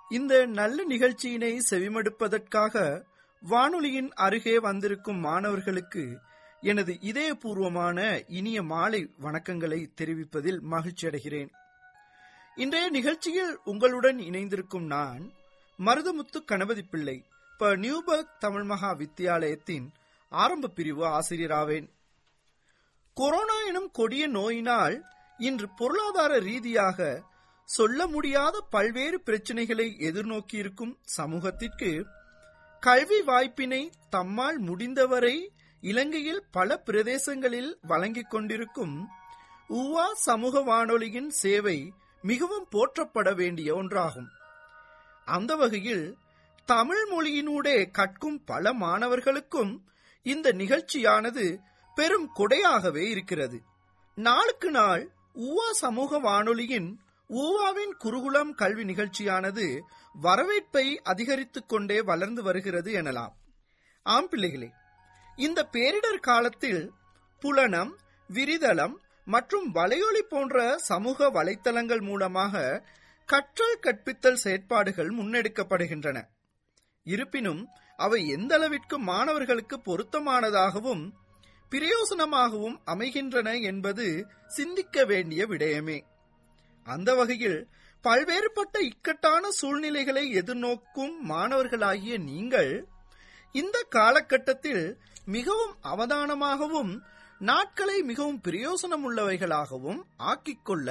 இந்த நல்ல நிகழ்ச்சியினை செவிமடுப்பதற்காக வானொலியின் அருகே வந்திருக்கும் மாணவர்களுக்கு எனது இதயபூர்வமான இனிய மாலை வணக்கங்களை தெரிவிப்பதில் மகிழ்ச்சி அடைகிறேன் இன்றைய நிகழ்ச்சியில் உங்களுடன் இணைந்திருக்கும் நான் மருதமுத்து கணபதி பிள்ளை ப நியூபர்க் தமிழ் மகா வித்தியாலயத்தின் ஆரம்ப பிரிவு ஆசிரியராவேன் கொரோனா எனும் கொடிய நோயினால் இன்று பொருளாதார ரீதியாக சொல்ல முடியாத பல்வேறு பிரச்சனைகளை எதிர்நோக்கியிருக்கும் சமூகத்திற்கு கல்வி வாய்ப்பினை தம்மால் முடிந்தவரை இலங்கையில் பல பிரதேசங்களில் வழங்கிக் கொண்டிருக்கும் உவா சமூக வானொலியின் சேவை மிகவும் போற்றப்பட வேண்டிய ஒன்றாகும் அந்த வகையில் தமிழ் மொழியினூடே கற்கும் பல மாணவர்களுக்கும் இந்த நிகழ்ச்சியானது பெரும் கொடையாகவே இருக்கிறது நாளுக்கு நாள் ஊவா சமூக வானொலியின் ஊவாவின் குருகுலம் கல்வி நிகழ்ச்சியானது வரவேற்பை அதிகரித்துக் கொண்டே வளர்ந்து வருகிறது எனலாம் ஆம் பிள்ளைகளே இந்த பேரிடர் காலத்தில் புலனம் விரிதளம் மற்றும் வலையொலி போன்ற சமூக வலைத்தளங்கள் மூலமாக கற்றல் கற்பித்தல் செயற்பாடுகள் முன்னெடுக்கப்படுகின்றன இருப்பினும் அவை எந்த அளவிற்கு மாணவர்களுக்கு பொருத்தமானதாகவும் பிரயோசனமாகவும் அமைகின்றன என்பது சிந்திக்க வேண்டிய விடயமே அந்த வகையில் பல்வேறுபட்ட இக்கட்டான சூழ்நிலைகளை எதிர்நோக்கும் மாணவர்களாகிய நீங்கள் இந்த காலகட்டத்தில் மிகவும் அவதானமாகவும் நாட்களை மிகவும் பிரயோசனம் உள்ளவைகளாகவும் ஆக்கிக்கொள்ள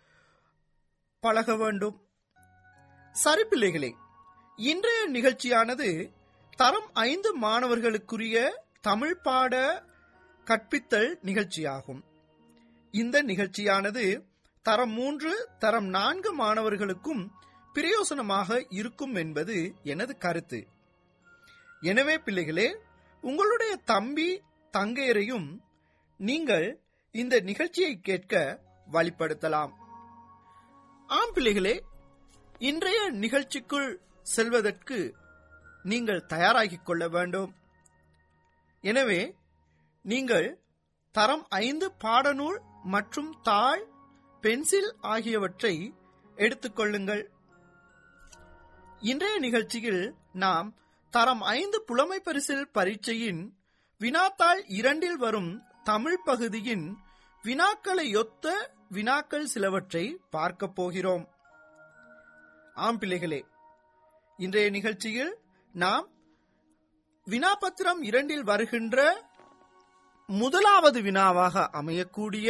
பழக வேண்டும் சரி பிள்ளைகளே இன்றைய நிகழ்ச்சியானது தரம் ஐந்து மாணவர்களுக்குரிய தமிழ் பாட கற்பித்தல் நிகழ்ச்சியாகும் இந்த நிகழ்ச்சியானது தரம் மூன்று தரம் நான்கு மாணவர்களுக்கும் பிரயோசனமாக இருக்கும் என்பது எனது கருத்து எனவே பிள்ளைகளே உங்களுடைய தம்பி தங்கையரையும் நீங்கள் இந்த நிகழ்ச்சியை கேட்க வழிப்படுத்தலாம் ஆம் பிள்ளைகளே இன்றைய நிகழ்ச்சிக்குள் செல்வதற்கு நீங்கள் தயாராகிக் கொள்ள வேண்டும் எனவே நீங்கள் தரம் ஐந்து பாடநூல் மற்றும் தாள் பென்சில் ஆகியவற்றை எடுத்துக்கொள்ளுங்கள் இன்றைய நிகழ்ச்சியில் நாம் தரம் ஐந்து புலமை பரிசில் பரீட்சையின் வினாத்தாள் இரண்டில் வரும் தமிழ் பகுதியின் வினாக்களையொத்த வினாக்கள் சிலவற்றை பார்க்கப் போகிறோம் ஆம் பிள்ளைகளே இன்றைய நிகழ்ச்சியில் நாம் வினாபத்திரம் இரண்டில் வருகின்ற முதலாவது வினாவாக அமையக்கூடிய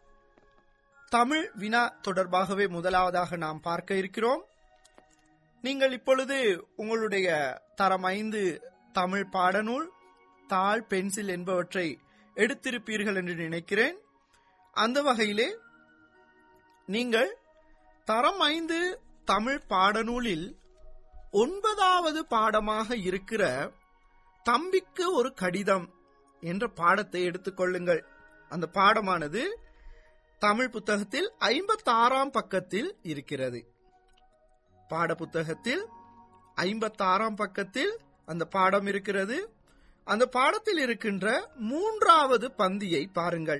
தமிழ் வினா தொடர்பாகவே முதலாவதாக நாம் பார்க்க இருக்கிறோம் நீங்கள் இப்பொழுது உங்களுடைய தரம் ஐந்து தமிழ் பாடநூல் தாள் பென்சில் என்பவற்றை எடுத்திருப்பீர்கள் என்று நினைக்கிறேன் அந்த வகையிலே நீங்கள் தரம் ஐந்து தமிழ் பாடநூலில் ஒன்பதாவது பாடமாக இருக்கிற தம்பிக்கு ஒரு கடிதம் என்ற பாடத்தை எடுத்துக்கொள்ளுங்கள் அந்த பாடமானது தமிழ் புத்தகத்தில் ஐம்பத்தி ஆறாம் பக்கத்தில் இருக்கிறது பாட புத்தகத்தில் ஐம்பத்தி ஆறாம் பக்கத்தில் அந்த பாடம் இருக்கிறது அந்த பாடத்தில் இருக்கின்ற மூன்றாவது பந்தியை பாருங்கள்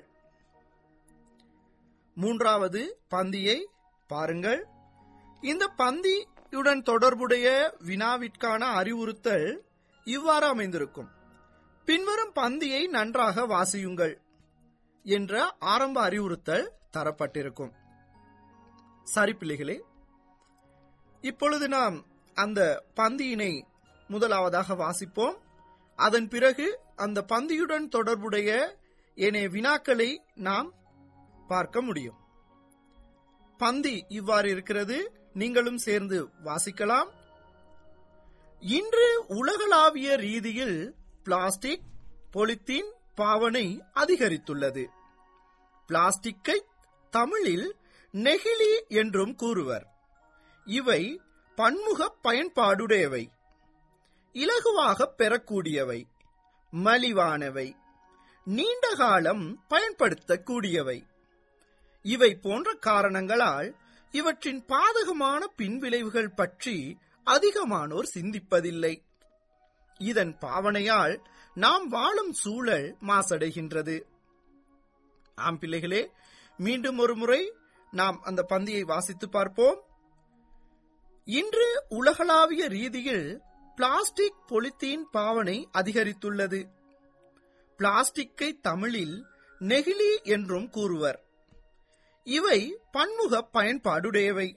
மூன்றாவது பந்தியை பாருங்கள் இந்த பந்தியுடன் தொடர்புடைய வினாவிற்கான அறிவுறுத்தல் இவ்வாறு அமைந்திருக்கும் பின்வரும் பந்தியை நன்றாக வாசியுங்கள் என்ற ஆரம்ப அறிவுறுத்தல் தரப்பட்டிருக்கும் சரி பிள்ளைகளே இப்பொழுது நாம் அந்த பந்தியினை முதலாவதாக வாசிப்போம் அதன் பிறகு அந்த பந்தியுடன் தொடர்புடைய ஏனைய வினாக்களை நாம் பார்க்க முடியும் பந்தி இவ்வாறு இருக்கிறது நீங்களும் சேர்ந்து வாசிக்கலாம் இன்று உலகளாவிய ரீதியில் பிளாஸ்டிக் பொலித்தீன் பாவனை அதிகரித்துள்ளது பிளாஸ்டிக்கை தமிழில் நெகிழி என்றும் கூறுவர் இவை பன்முக பயன்பாடுடையவை இலகுவாக பெறக்கூடியவை மலிவானவை நீண்ட காலம் பயன்படுத்தக்கூடியவை இவை போன்ற காரணங்களால் இவற்றின் பாதகமான பின்விளைவுகள் பற்றி அதிகமானோர் சிந்திப்பதில்லை இதன் பாவனையால் நாம் வாழும் சூழல் மாசடைகின்றது ஆம் பிள்ளைகளே மீண்டும் ஒரு முறை நாம் அந்த பந்தியை வாசித்து பார்ப்போம் இன்று உலகளாவிய ரீதியில் பிளாஸ்டிக் பொலித்தீன் பாவனை அதிகரித்துள்ளது பிளாஸ்டிக்கை தமிழில் நெகிழி என்றும் கூறுவர் இவை பன்முக பயன்பாடுடையவை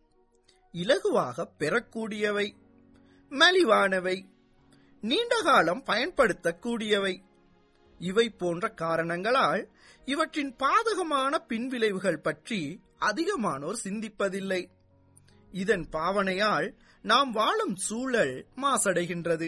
இலகுவாக பெறக்கூடியவை மலிவானவை நீண்டகாலம் பயன்படுத்தக்கூடியவை இவை போன்ற காரணங்களால் இவற்றின் பாதகமான பின்விளைவுகள் பற்றி அதிகமானோர் சிந்திப்பதில்லை இதன் பாவனையால் நாம் வாழும் சூழல் மாசடைகின்றது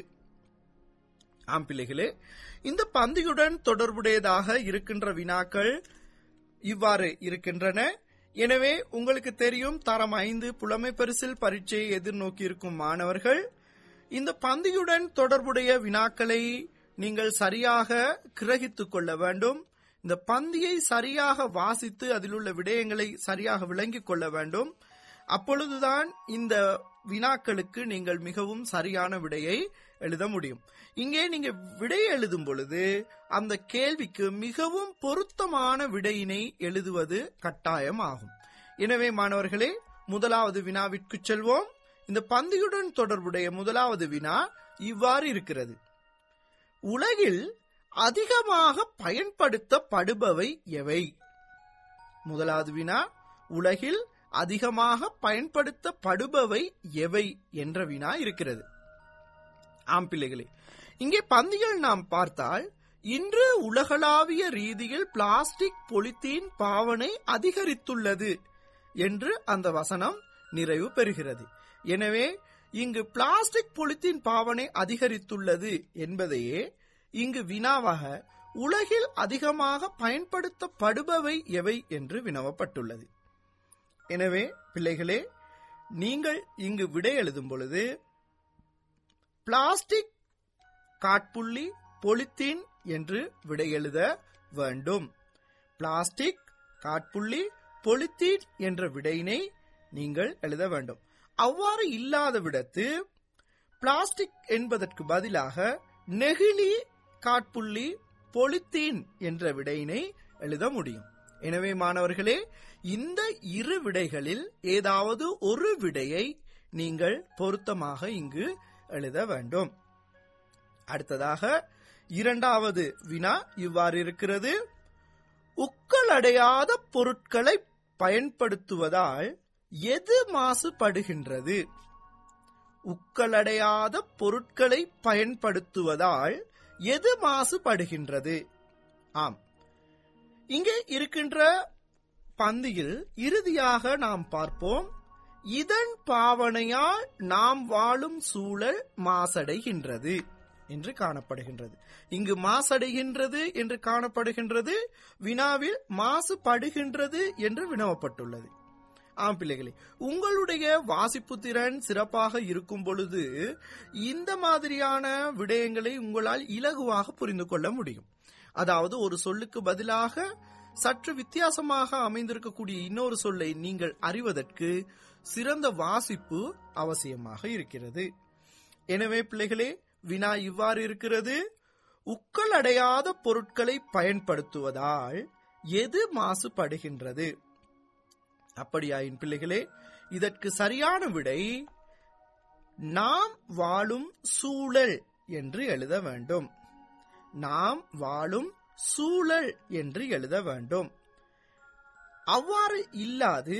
ஆம் பிள்ளைகளே இந்த பந்தியுடன் தொடர்புடையதாக இருக்கின்ற வினாக்கள் இவ்வாறு இருக்கின்றன எனவே உங்களுக்கு தெரியும் தரம் ஐந்து புலமை பரிசில் பரீட்சையை எதிர்நோக்கி இருக்கும் மாணவர்கள் இந்த பந்தியுடன் தொடர்புடைய வினாக்களை நீங்கள் சரியாக கிரகித்துக் கொள்ள வேண்டும் இந்த பந்தியை சரியாக வாசித்து அதில் உள்ள விடயங்களை சரியாக விளங்கிக் கொள்ள வேண்டும் அப்பொழுதுதான் இந்த வினாக்களுக்கு நீங்கள் மிகவும் சரியான விடையை எழுத முடியும் இங்கே நீங்க விடை எழுதும் பொழுது அந்த கேள்விக்கு மிகவும் பொருத்தமான விடையினை எழுதுவது கட்டாயம் ஆகும் எனவே மாணவர்களே முதலாவது வினாவிற்கு செல்வோம் இந்த பந்தியுடன் தொடர்புடைய முதலாவது வினா இவ்வாறு இருக்கிறது உலகில் அதிகமாக பயன்படுத்தப்படுபவை எவை முதலாவது வினா உலகில் அதிகமாக பயன்படுத்தப்படுபவை எவை என்ற வினா இருக்கிறது ஆம் பிள்ளைகளே இங்கே பந்திகள் நாம் பார்த்தால் இன்று உலகளாவிய ரீதியில் பிளாஸ்டிக் பொலித்தீன் பாவனை அதிகரித்துள்ளது என்று அந்த வசனம் நிறைவு பெறுகிறது எனவே இங்கு பிளாஸ்டிக் பொலித்தீன் பாவனை அதிகரித்துள்ளது என்பதையே இங்கு வினாவாக உலகில் அதிகமாக பயன்படுத்தப்படுபவை எவை என்று வினவப்பட்டுள்ளது எனவே பிள்ளைகளே நீங்கள் இங்கு விடை எழுதும் பொழுது பிளாஸ்டிக் காட்புள்ளி பொலித்தீன் என்று விடை எழுத வேண்டும் பிளாஸ்டிக் காட்புள்ளி பொலித்தீன் என்ற விடையினை நீங்கள் எழுத வேண்டும் அவ்வாறு இல்லாத விடத்து பிளாஸ்டிக் என்பதற்கு பதிலாக நெகிழி காட்புள்ளி பொலித்தீன் என்ற விடையினை எழுத முடியும் எனவே மாணவர்களே இந்த இரு விடைகளில் ஏதாவது ஒரு விடையை நீங்கள் பொருத்தமாக இங்கு எழுத வேண்டும் அடுத்ததாக இரண்டாவது வினா இவ்வாறு இருக்கிறது உக்களடையாத பொருட்களை பயன்படுத்துவதால் எது மாசுபடுகின்றது உக்களடையாத பொருட்களை பயன்படுத்துவதால் எது மாசுபடுகின்றது ஆம் இங்கே இருக்கின்ற பந்தியில் இறுதியாக நாம் பார்ப்போம் இதன் பாவனையால் நாம் வாழும் சூழல் மாசடைகின்றது என்று காணப்படுகின்றது இங்கு மாசடைகின்றது என்று காணப்படுகின்றது வினாவில் மாசுபடுகின்றது என்று வினவப்பட்டுள்ளது ஆம் பிள்ளைகளே உங்களுடைய வாசிப்பு திறன் சிறப்பாக இருக்கும் பொழுது இந்த மாதிரியான விடயங்களை உங்களால் இலகுவாக புரிந்து கொள்ள முடியும் அதாவது ஒரு சொல்லுக்கு பதிலாக சற்று வித்தியாசமாக அமைந்திருக்கக்கூடிய இன்னொரு சொல்லை நீங்கள் அறிவதற்கு சிறந்த வாசிப்பு அவசியமாக இருக்கிறது எனவே பிள்ளைகளே வினா இவ்வாறு இருக்கிறது உக்கள் அடையாத பொருட்களை பயன்படுத்துவதால் எது மாசுபடுகின்றது அப்படியாயின் பிள்ளைகளே இதற்கு சரியான விடை நாம் வாழும் சூழல் என்று எழுத வேண்டும் நாம் வாழும் சூழல் என்று எழுத வேண்டும் அவ்வாறு இல்லாது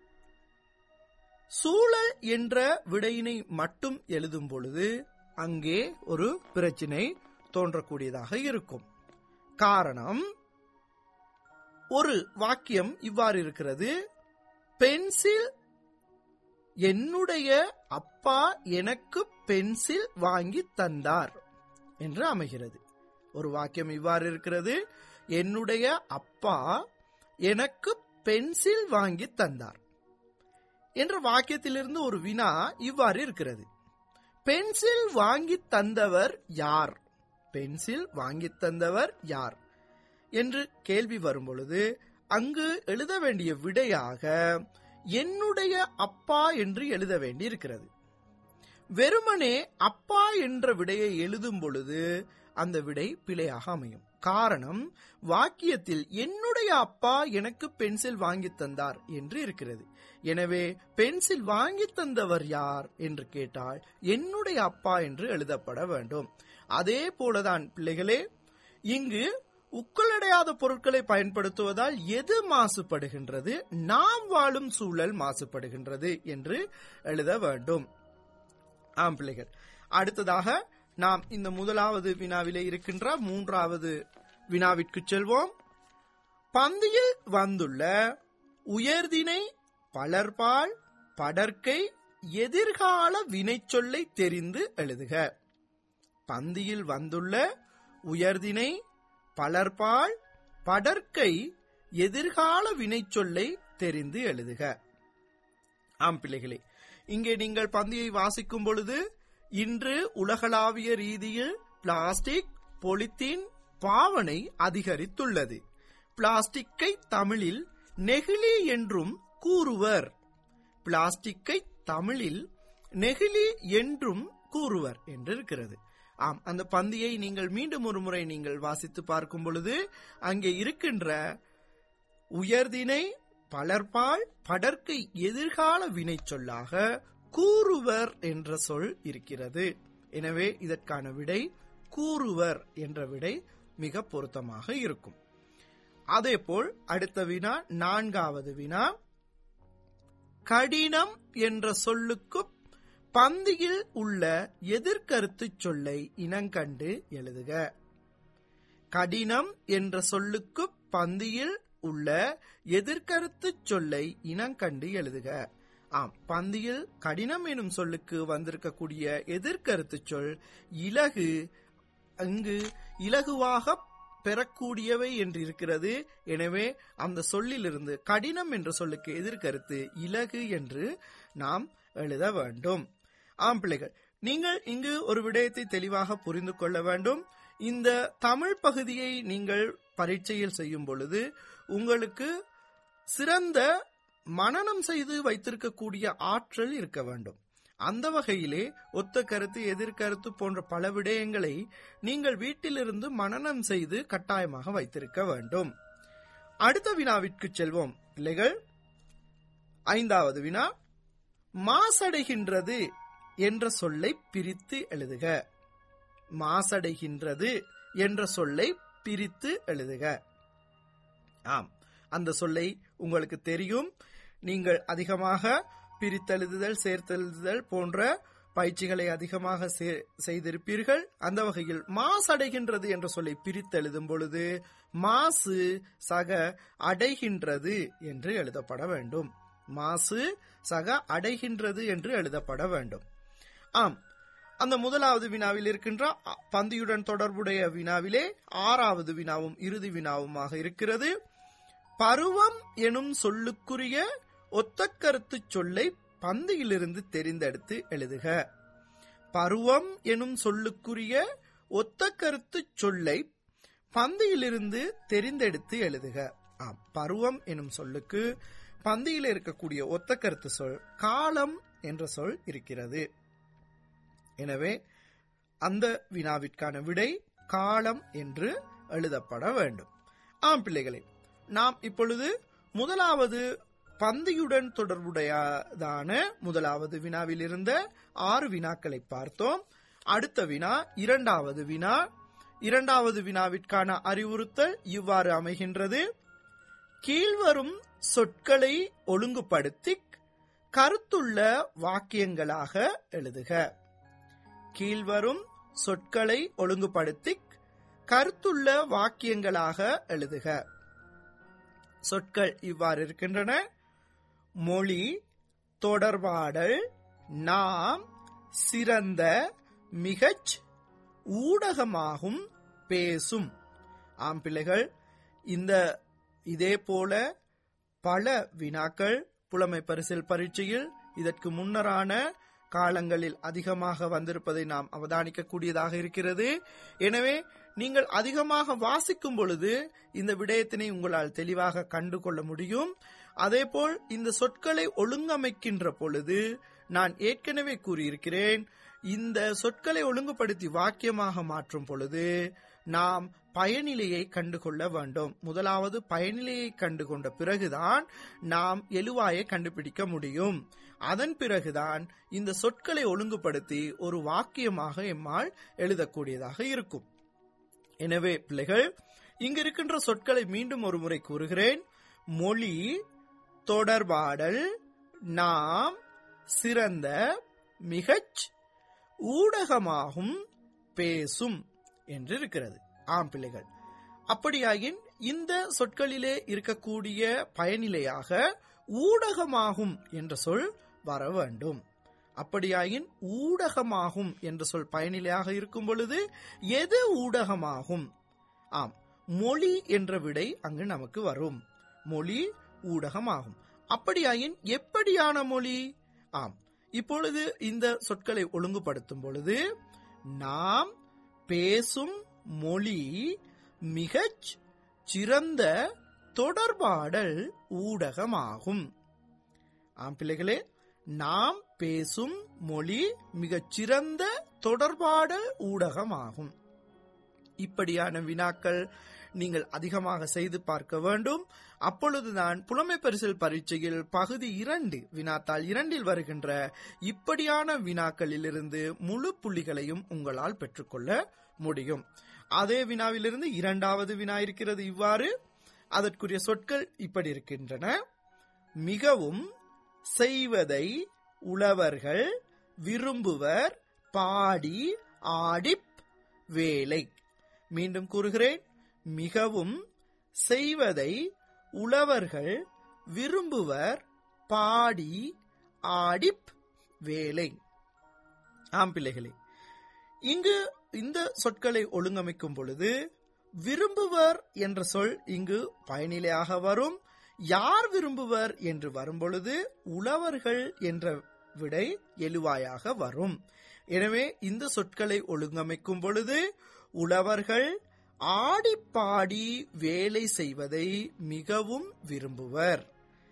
சூழல் என்ற விடையினை மட்டும் எழுதும் பொழுது அங்கே ஒரு பிரச்சினை தோன்றக்கூடியதாக இருக்கும் காரணம் ஒரு வாக்கியம் இவ்வாறு இருக்கிறது பென்சில் என்னுடைய அப்பா எனக்கு பென்சில் வாங்கி தந்தார் என்று அமைகிறது ஒரு வாக்கியம் இவ்வாறு இருக்கிறது என்னுடைய அப்பா எனக்கு பென்சில் வாங்கி தந்தார் என்ற வாக்கியத்திலிருந்து ஒரு வினா இவ்வாறு இருக்கிறது பென்சில் வாங்கி தந்தவர் யார் பென்சில் வாங்கி தந்தவர் யார் என்று கேள்வி வரும் பொழுது அங்கு எழுத வேண்டிய விடையாக என்னுடைய அப்பா என்று எழுத வேண்டி இருக்கிறது வெறுமனே அப்பா என்ற விடையை எழுதும் பொழுது அந்த விடை பிழையாக அமையும் காரணம் வாக்கியத்தில் என்னுடைய அப்பா எனக்கு பென்சில் வாங்கி தந்தார் என்று இருக்கிறது எனவே பென்சில் வாங்கி தந்தவர் யார் என்று கேட்டால் என்னுடைய அப்பா என்று எழுதப்பட வேண்டும் அதே போலதான் பிள்ளைகளே இங்கு உக்களடையாத பொருட்களை பயன்படுத்துவதால் எது மாசுபடுகின்றது நாம் வாழும் சூழல் மாசுபடுகின்றது என்று எழுத வேண்டும் ஆம் பிள்ளைகள் அடுத்ததாக நாம் இந்த முதலாவது வினாவிலே இருக்கின்ற மூன்றாவது வினாவிற்கு செல்வோம் பந்தியில் வந்துள்ள உயர்தினை பலர்பால் படர்க்கை எதிர்கால வினைச்சொல்லை தெரிந்து எழுதுக பந்தியில் வந்துள்ள உயர்தினை பலர்பால் படர்க்கை எதிர்கால வினைச்சொல்லை தெரிந்து எழுதுக ஆம் பிள்ளைகளே இங்கே நீங்கள் பந்தியை வாசிக்கும் பொழுது இன்று உலகளாவிய ரீதியில் பிளாஸ்டிக் பொலித்தீன் பாவனை அதிகரித்துள்ளது பிளாஸ்டிக்கை தமிழில் நெகிழி என்றும் கூறுவர் பிளாஸ்டிக்கை தமிழில் நெகிழி என்றும் கூறுவர் என்று இருக்கிறது ஆம் அந்த பந்தியை நீங்கள் மீண்டும் ஒரு முறை நீங்கள் வாசித்து பார்க்கும் பொழுது அங்கே இருக்கின்ற உயர்தினை பலர்பால் படர்க்கை எதிர்கால வினை சொல்லாக கூறுவர் என்ற சொல் இருக்கிறது எனவே இதற்கான விடை கூறுவர் என்ற விடை மிக பொருத்தமாக இருக்கும் அதேபோல் அடுத்த வினா நான்காவது வினா கடினம் என்ற சொல்லுக்கு பந்தியில் உள்ள எதிர்கருத்து சொல்லை இனங்கண்டு எழுதுக கடினம் என்ற சொல்லுக்கு பந்தியில் உள்ள எதிர்கருத்து சொல்லை இனங்கண்டு எழுதுக ஆம் பந்தியில் கடினம் எனும் சொல்லுக்கு வந்திருக்கக்கூடிய எதிர்கருத்து சொல் இலகு அங்கு இலகுவாக பெறக்கூடியவை என்று இருக்கிறது எனவே அந்த சொல்லிலிருந்து கடினம் என்ற சொல்லுக்கு எதிர்கருத்து இலகு என்று நாம் எழுத வேண்டும் ஆம் பிள்ளைகள் நீங்கள் இங்கு ஒரு விடயத்தை தெளிவாக புரிந்து கொள்ள வேண்டும் இந்த தமிழ் பகுதியை நீங்கள் பரீட்சையில் செய்யும் பொழுது உங்களுக்கு சிறந்த மனனம் செய்து வைத்திருக்கக்கூடிய ஆற்றல் இருக்க வேண்டும் அந்த வகையிலே ஒத்த கருத்து எதிர்கருத்து போன்ற பல விடயங்களை நீங்கள் வீட்டிலிருந்து மனனம் செய்து கட்டாயமாக வைத்திருக்க வேண்டும் அடுத்த வினாவிற்கு செல்வோம் பிள்ளைகள் ஐந்தாவது வினா மாசடைகின்றது என்ற சொல்லை பிரித்து எழுதுக மாசடைகின்றது என்ற சொல்லை பிரித்து எழுதுக ஆம் அந்த சொல்லை உங்களுக்கு தெரியும் நீங்கள் அதிகமாக பிரித்தெழுதுதல் சேர்த்தெழுதுதல் போன்ற பயிற்சிகளை அதிகமாக செய்திருப்பீர்கள் அந்த வகையில் மாசடைகின்றது என்ற சொல்லை பிரித்தெழுதும் பொழுது மாசு சக அடைகின்றது என்று எழுதப்பட வேண்டும் மாசு சக அடைகின்றது என்று எழுதப்பட வேண்டும் ஆம் அந்த முதலாவது வினாவில் இருக்கின்ற பந்தியுடன் தொடர்புடைய வினாவிலே ஆறாவது வினாவும் இறுதி வினாவுமாக இருக்கிறது பருவம் எனும் சொல்லுக்குரிய ஒத்தக்கருத்து சொல்லை பந்தியிலிருந்து தெரிந்தெடுத்து எழுதுக பருவம் எனும் சொல்லுக்குரிய ஒத்தக்கருத்து சொல்லை பந்தியிலிருந்து தெரிந்தெடுத்து எழுதுக ஆம் பருவம் எனும் சொல்லுக்கு பந்தியில் இருக்கக்கூடிய ஒத்த கருத்து சொல் காலம் என்ற சொல் இருக்கிறது எனவே அந்த வினாவிற்கான விடை காலம் என்று எழுதப்பட வேண்டும் ஆம் பிள்ளைகளே நாம் இப்பொழுது முதலாவது பந்தியுடன் தொடர்புடையதான முதலாவது வினாவில் இருந்த ஆறு வினாக்களை பார்த்தோம் அடுத்த வினா இரண்டாவது வினா இரண்டாவது வினாவிற்கான அறிவுறுத்தல் இவ்வாறு அமைகின்றது கீழ்வரும் சொற்களை ஒழுங்குபடுத்தி கருத்துள்ள வாக்கியங்களாக எழுதுக கீழ்வரும் சொற்களை ஒழுங்குபடுத்தி கருத்துள்ள வாக்கியங்களாக எழுதுக சொற்கள் இவ்வாறு இருக்கின்றன மொழி தொடர்பாடல் நாம் சிறந்த மிகச் ஊடகமாகும் பேசும் ஆம் பிள்ளைகள் இந்த இதே போல பல வினாக்கள் புலமை பரிசில் பரீட்சையில் இதற்கு முன்னரான காலங்களில் அதிகமாக வந்திருப்பதை நாம் அவதானிக்கக்கூடியதாக இருக்கிறது எனவே நீங்கள் அதிகமாக வாசிக்கும் பொழுது இந்த விடயத்தினை உங்களால் தெளிவாக கண்டு கொள்ள முடியும் அதேபோல் இந்த சொற்களை ஒழுங்கமைக்கின்ற பொழுது நான் ஏற்கனவே கூறியிருக்கிறேன் இந்த சொற்களை ஒழுங்குபடுத்தி வாக்கியமாக மாற்றும் பொழுது நாம் பயனிலையை கண்டுகொள்ள வேண்டும் முதலாவது பயனிலையை கண்டுகொண்ட பிறகுதான் நாம் எழுவாயை கண்டுபிடிக்க முடியும் அதன் பிறகுதான் இந்த சொற்களை ஒழுங்குபடுத்தி ஒரு வாக்கியமாக எம்மால் எழுதக்கூடியதாக இருக்கும் எனவே பிள்ளைகள் இங்கு இருக்கின்ற சொற்களை மீண்டும் ஒரு முறை கூறுகிறேன் மொழி தொடர்பாடல் நாம் சிறந்த மிகச் ஊடகமாகும் பேசும் என்று இருக்கிறது ஆம் பிள்ளைகள் அப்படியாயின் இந்த சொற்களிலே இருக்கக்கூடிய பயனிலையாக ஊடகமாகும் என்ற சொல் வர வேண்டும் அப்படியாயின் ஊடகமாகும் என்ற சொல் பயனிலையாக இருக்கும் பொழுது எது ஊடகமாகும் ஆம் மொழி என்ற விடை அங்கு நமக்கு வரும் மொழி ஊடகமாகும் அப்படியாயின் எப்படியான மொழி ஆம் இப்பொழுது இந்த சொற்களை ஒழுங்குபடுத்தும் பொழுது நாம் பேசும் மொழி மிகச் சிறந்த தொடர்பாடல் ஊடகமாகும் ஆம் பிள்ளைகளே நாம் பேசும் மொழி மிகச் சிறந்த தொடர்பாடல் ஊடகமாகும் இப்படியான வினாக்கள் நீங்கள் அதிகமாக செய்து பார்க்க வேண்டும் அப்பொழுதுதான் புலமை பரிசில் பரீட்சையில் பகுதி இரண்டு வினாத்தாள் இரண்டில் வருகின்ற இப்படியான வினாக்களிலிருந்து முழு புள்ளிகளையும் உங்களால் பெற்றுக்கொள்ள முடியும் அதே வினாவிலிருந்து இரண்டாவது வினா இருக்கிறது இவ்வாறு அதற்குரிய சொற்கள் இப்படி இருக்கின்றன மிகவும் செய்வதை உழவர்கள் விரும்புவர் பாடி ஆடிப் வேலை மீண்டும் கூறுகிறேன் மிகவும் செய்வதை உழவர்கள் விரும்புவர் பாடி ஆடிப் வேலை ஆம் பிள்ளைகளே இங்கு இந்த சொற்களை ஒழுங்கமைக்கும் பொழுது விரும்புவர் என்ற சொல் இங்கு பயனிலையாக வரும் யார் விரும்புவர் என்று வரும்பொழுது உழவர்கள் என்ற விடை எழுவாயாக வரும் எனவே இந்த சொற்களை ஒழுங்கமைக்கும் பொழுது உழவர்கள் ஆடி பாடி வேலை செய்வதை மிகவும் விரும்புவர்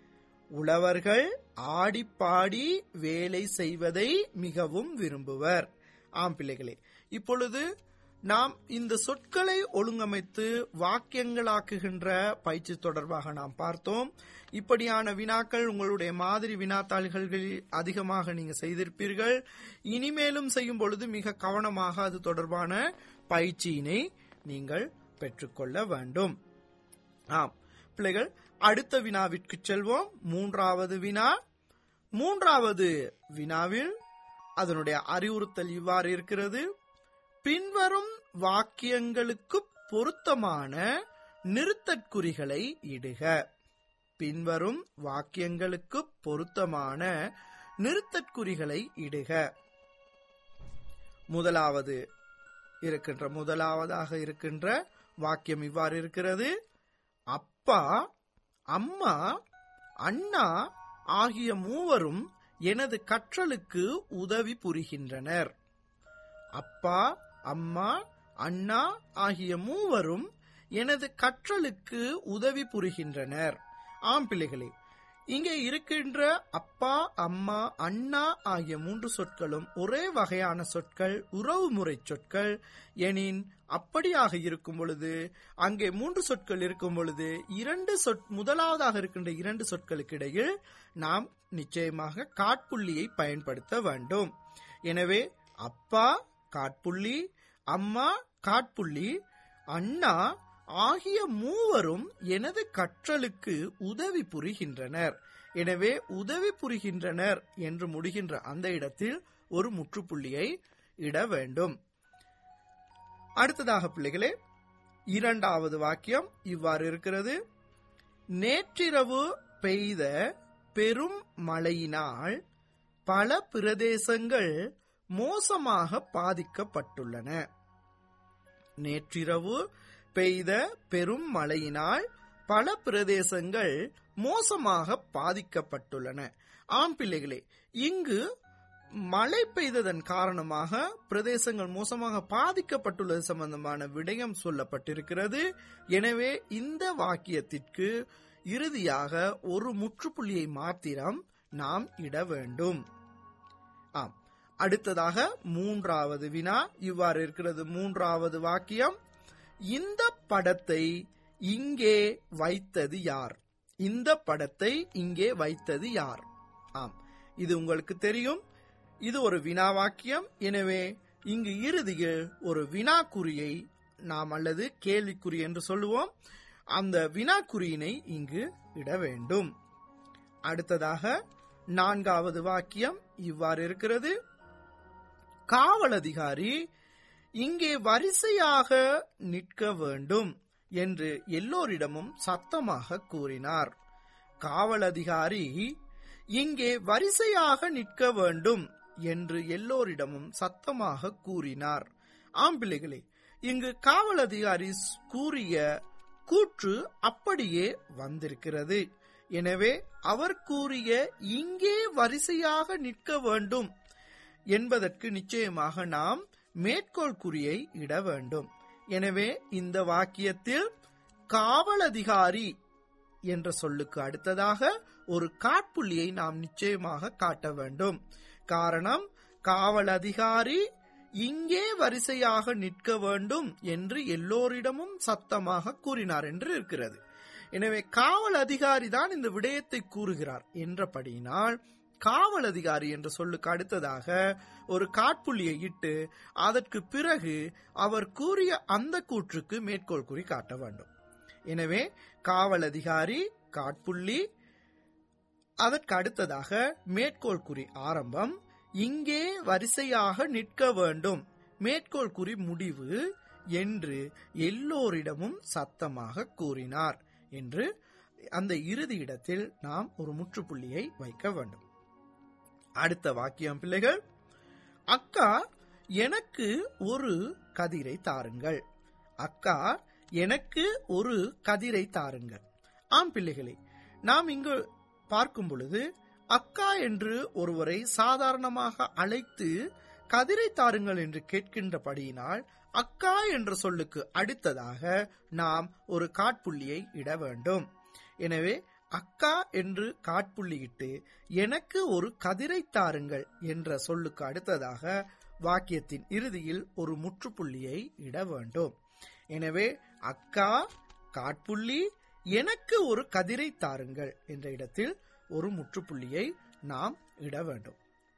உழவர்கள் ஆடி பாடி வேலை செய்வதை மிகவும் விரும்புவர் ஆம் பிள்ளைகளே இப்பொழுது நாம் இந்த சொற்களை ஒழுங்கமைத்து வாக்கியங்களாக்குகின்ற பயிற்சி தொடர்பாக நாம் பார்த்தோம் இப்படியான வினாக்கள் உங்களுடைய மாதிரி வினாத்தாள்களில் அதிகமாக நீங்க செய்திருப்பீர்கள் இனிமேலும் செய்யும் பொழுது மிக கவனமாக அது தொடர்பான பயிற்சியினை நீங்கள் பெற்றுக்கொள்ள வேண்டும் ஆம் பிள்ளைகள் அடுத்த வினாவிற்கு செல்வோம் மூன்றாவது வினா மூன்றாவது வினாவில் அதனுடைய அறிவுறுத்தல் இவ்வாறு இருக்கிறது பின்வரும் வாக்கியங்களுக்கு பொருத்தமான நிறுத்தற்குறிகளை இடுக பின்வரும் வாக்கியங்களுக்கு பொருத்தமான நிறுத்தற்குறிகளை இடுக முதலாவது இருக்கின்ற முதலாவதாக இருக்கின்ற வாக்கியம் இவ்வாறு இருக்கிறது அப்பா அம்மா அண்ணா ஆகிய மூவரும் எனது கற்றலுக்கு உதவி புரிகின்றனர் அப்பா அம்மா அண்ணா ஆகிய மூவரும் எனது கற்றலுக்கு உதவி புரிகின்றனர் ஆம் பிள்ளைகளே இங்கே இருக்கின்ற அப்பா அம்மா அண்ணா ஆகிய மூன்று சொற்களும் ஒரே வகையான சொற்கள் உறவுமுறை சொற்கள் எனின் அப்படியாக இருக்கும் பொழுது அங்கே மூன்று சொற்கள் இருக்கும் பொழுது இரண்டு சொற் முதலாவதாக இருக்கின்ற இரண்டு சொற்களுக்கு இடையில் நாம் நிச்சயமாக காட்புள்ளியை பயன்படுத்த வேண்டும் எனவே அப்பா காட்புள்ளி அம்மா காட்புள்ளி அண்ணா ஆகிய மூவரும் எனது கற்றலுக்கு உதவி புரிகின்றனர் எனவே உதவி புரிகின்றனர் என்று முடிகின்ற அந்த இடத்தில் ஒரு முற்றுப்புள்ளியை இட வேண்டும் அடுத்ததாக பிள்ளைகளே இரண்டாவது வாக்கியம் இவ்வாறு இருக்கிறது நேற்றிரவு பெய்த பெரும் மழையினால் பல பிரதேசங்கள் மோசமாக பாதிக்கப்பட்டுள்ளன நேற்றிரவு பெய்த பெரும் மழையினால் பல பிரதேசங்கள் மோசமாக பாதிக்கப்பட்டுள்ளன ஆம் பிள்ளைகளே இங்கு மழை பெய்ததன் காரணமாக பிரதேசங்கள் மோசமாக பாதிக்கப்பட்டுள்ளது சம்பந்தமான விடயம் சொல்லப்பட்டிருக்கிறது எனவே இந்த வாக்கியத்திற்கு இறுதியாக ஒரு முற்றுப்புள்ளியை மாத்திரம் நாம் இட வேண்டும் ஆம் அடுத்ததாக மூன்றாவது வினா இவ்வாறு இருக்கிறது மூன்றாவது வாக்கியம் இந்த படத்தை இங்கே வைத்தது யார் இந்த படத்தை இங்கே வைத்தது யார் ஆம் இது உங்களுக்கு தெரியும் இது ஒரு வினா வாக்கியம் எனவே இங்கு இறுதியில் ஒரு வினாக்குறியை நாம் அல்லது கேள்விக்குறி என்று சொல்லுவோம் அந்த வினாக்குறியினை இங்கு இட வேண்டும் அடுத்ததாக நான்காவது வாக்கியம் இவ்வாறு இருக்கிறது காவல் அதிகாரி இங்கே வரிசையாக நிற்க வேண்டும் என்று எல்லோரிடமும் சத்தமாக கூறினார் காவல் அதிகாரி இங்கே வரிசையாக நிற்க வேண்டும் என்று எல்லோரிடமும் சத்தமாக கூறினார் ஆம் பிள்ளைகளே இங்கு காவல் அதிகாரி கூறிய கூற்று அப்படியே வந்திருக்கிறது எனவே அவர் கூறிய இங்கே வரிசையாக நிற்க வேண்டும் என்பதற்கு நிச்சயமாக நாம் மேற்கோள் குறியை இட வேண்டும் எனவே இந்த வாக்கியத்தில் காவல் அதிகாரி என்ற சொல்லுக்கு அடுத்ததாக ஒரு காட்புள்ளியை நாம் நிச்சயமாக காட்ட வேண்டும் காரணம் காவல் அதிகாரி இங்கே வரிசையாக நிற்க வேண்டும் என்று எல்லோரிடமும் சத்தமாக கூறினார் என்று இருக்கிறது எனவே காவல் அதிகாரி தான் இந்த விடயத்தை கூறுகிறார் என்றபடியினால் காவல் அதிகாரி என்ற சொல்லுக்கு அடுத்ததாக ஒரு காட்புள்ளியை இட்டு அதற்கு பிறகு அவர் கூறிய அந்த கூற்றுக்கு மேற்கோள் குறி காட்ட வேண்டும் எனவே காவல் அதிகாரி காட்புள்ளி அதற்கு அடுத்ததாக மேற்கோள் குறி ஆரம்பம் இங்கே வரிசையாக நிற்க வேண்டும் மேற்கோள் குறி முடிவு என்று எல்லோரிடமும் சத்தமாக கூறினார் என்று அந்த இறுதி இடத்தில் நாம் ஒரு முற்றுப்புள்ளியை வைக்க வேண்டும் அடுத்த வாக்கியம் பிள்ளைகள் அக்கா எனக்கு ஒரு கதிரை தாருங்கள் அக்கா எனக்கு ஒரு கதிரை தாருங்கள் ஆம் பிள்ளைகளே நாம் இங்கு பார்க்கும் பொழுது அக்கா என்று ஒருவரை சாதாரணமாக அழைத்து கதிரை தாருங்கள் என்று கேட்கின்றபடியினால் அக்கா என்ற சொல்லுக்கு அடுத்ததாக நாம் ஒரு காட்புள்ளியை இட வேண்டும் எனவே அக்கா என்று காட்புள்ளியிட்டு எனக்கு ஒரு கதிரை தாருங்கள் என்ற சொல்லுக்கு அடுத்ததாக வாக்கியத்தின் இறுதியில் ஒரு முற்றுப்புள்ளியை இட வேண்டும் எனவே அக்கா காட்புள்ளி எனக்கு ஒரு கதிரை தாருங்கள் என்ற இடத்தில் ஒரு முற்றுப்புள்ளியை நாம் இட வேண்டும்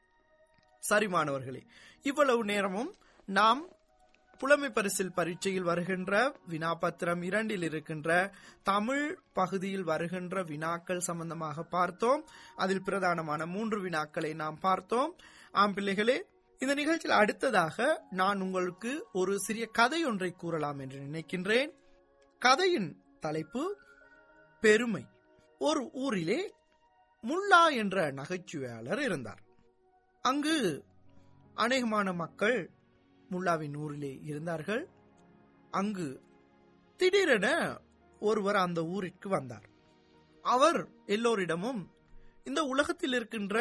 சரி மாணவர்களே இவ்வளவு நேரமும் நாம் புலமை பரிசில் பரீட்சையில் வருகின்ற வினாபத்திரம் இரண்டில் இருக்கின்ற தமிழ் பகுதியில் வருகின்ற வினாக்கள் சம்பந்தமாக பார்த்தோம் அதில் பிரதானமான மூன்று வினாக்களை நாம் பார்த்தோம் ஆம் பிள்ளைகளே இந்த நிகழ்ச்சியில் அடுத்ததாக நான் உங்களுக்கு ஒரு சிறிய கதை ஒன்றை கூறலாம் என்று நினைக்கின்றேன் கதையின் தலைப்பு பெருமை ஒரு ஊரிலே முல்லா என்ற நகைச்சுவையாளர் இருந்தார் அங்கு அநேகமான மக்கள் முல்லாவின் ஊரிலே இருந்தார்கள் அங்கு திடீரென ஒருவர் அந்த ஊரிற்கு வந்தார் அவர் எல்லோரிடமும் இந்த உலகத்தில் இருக்கின்ற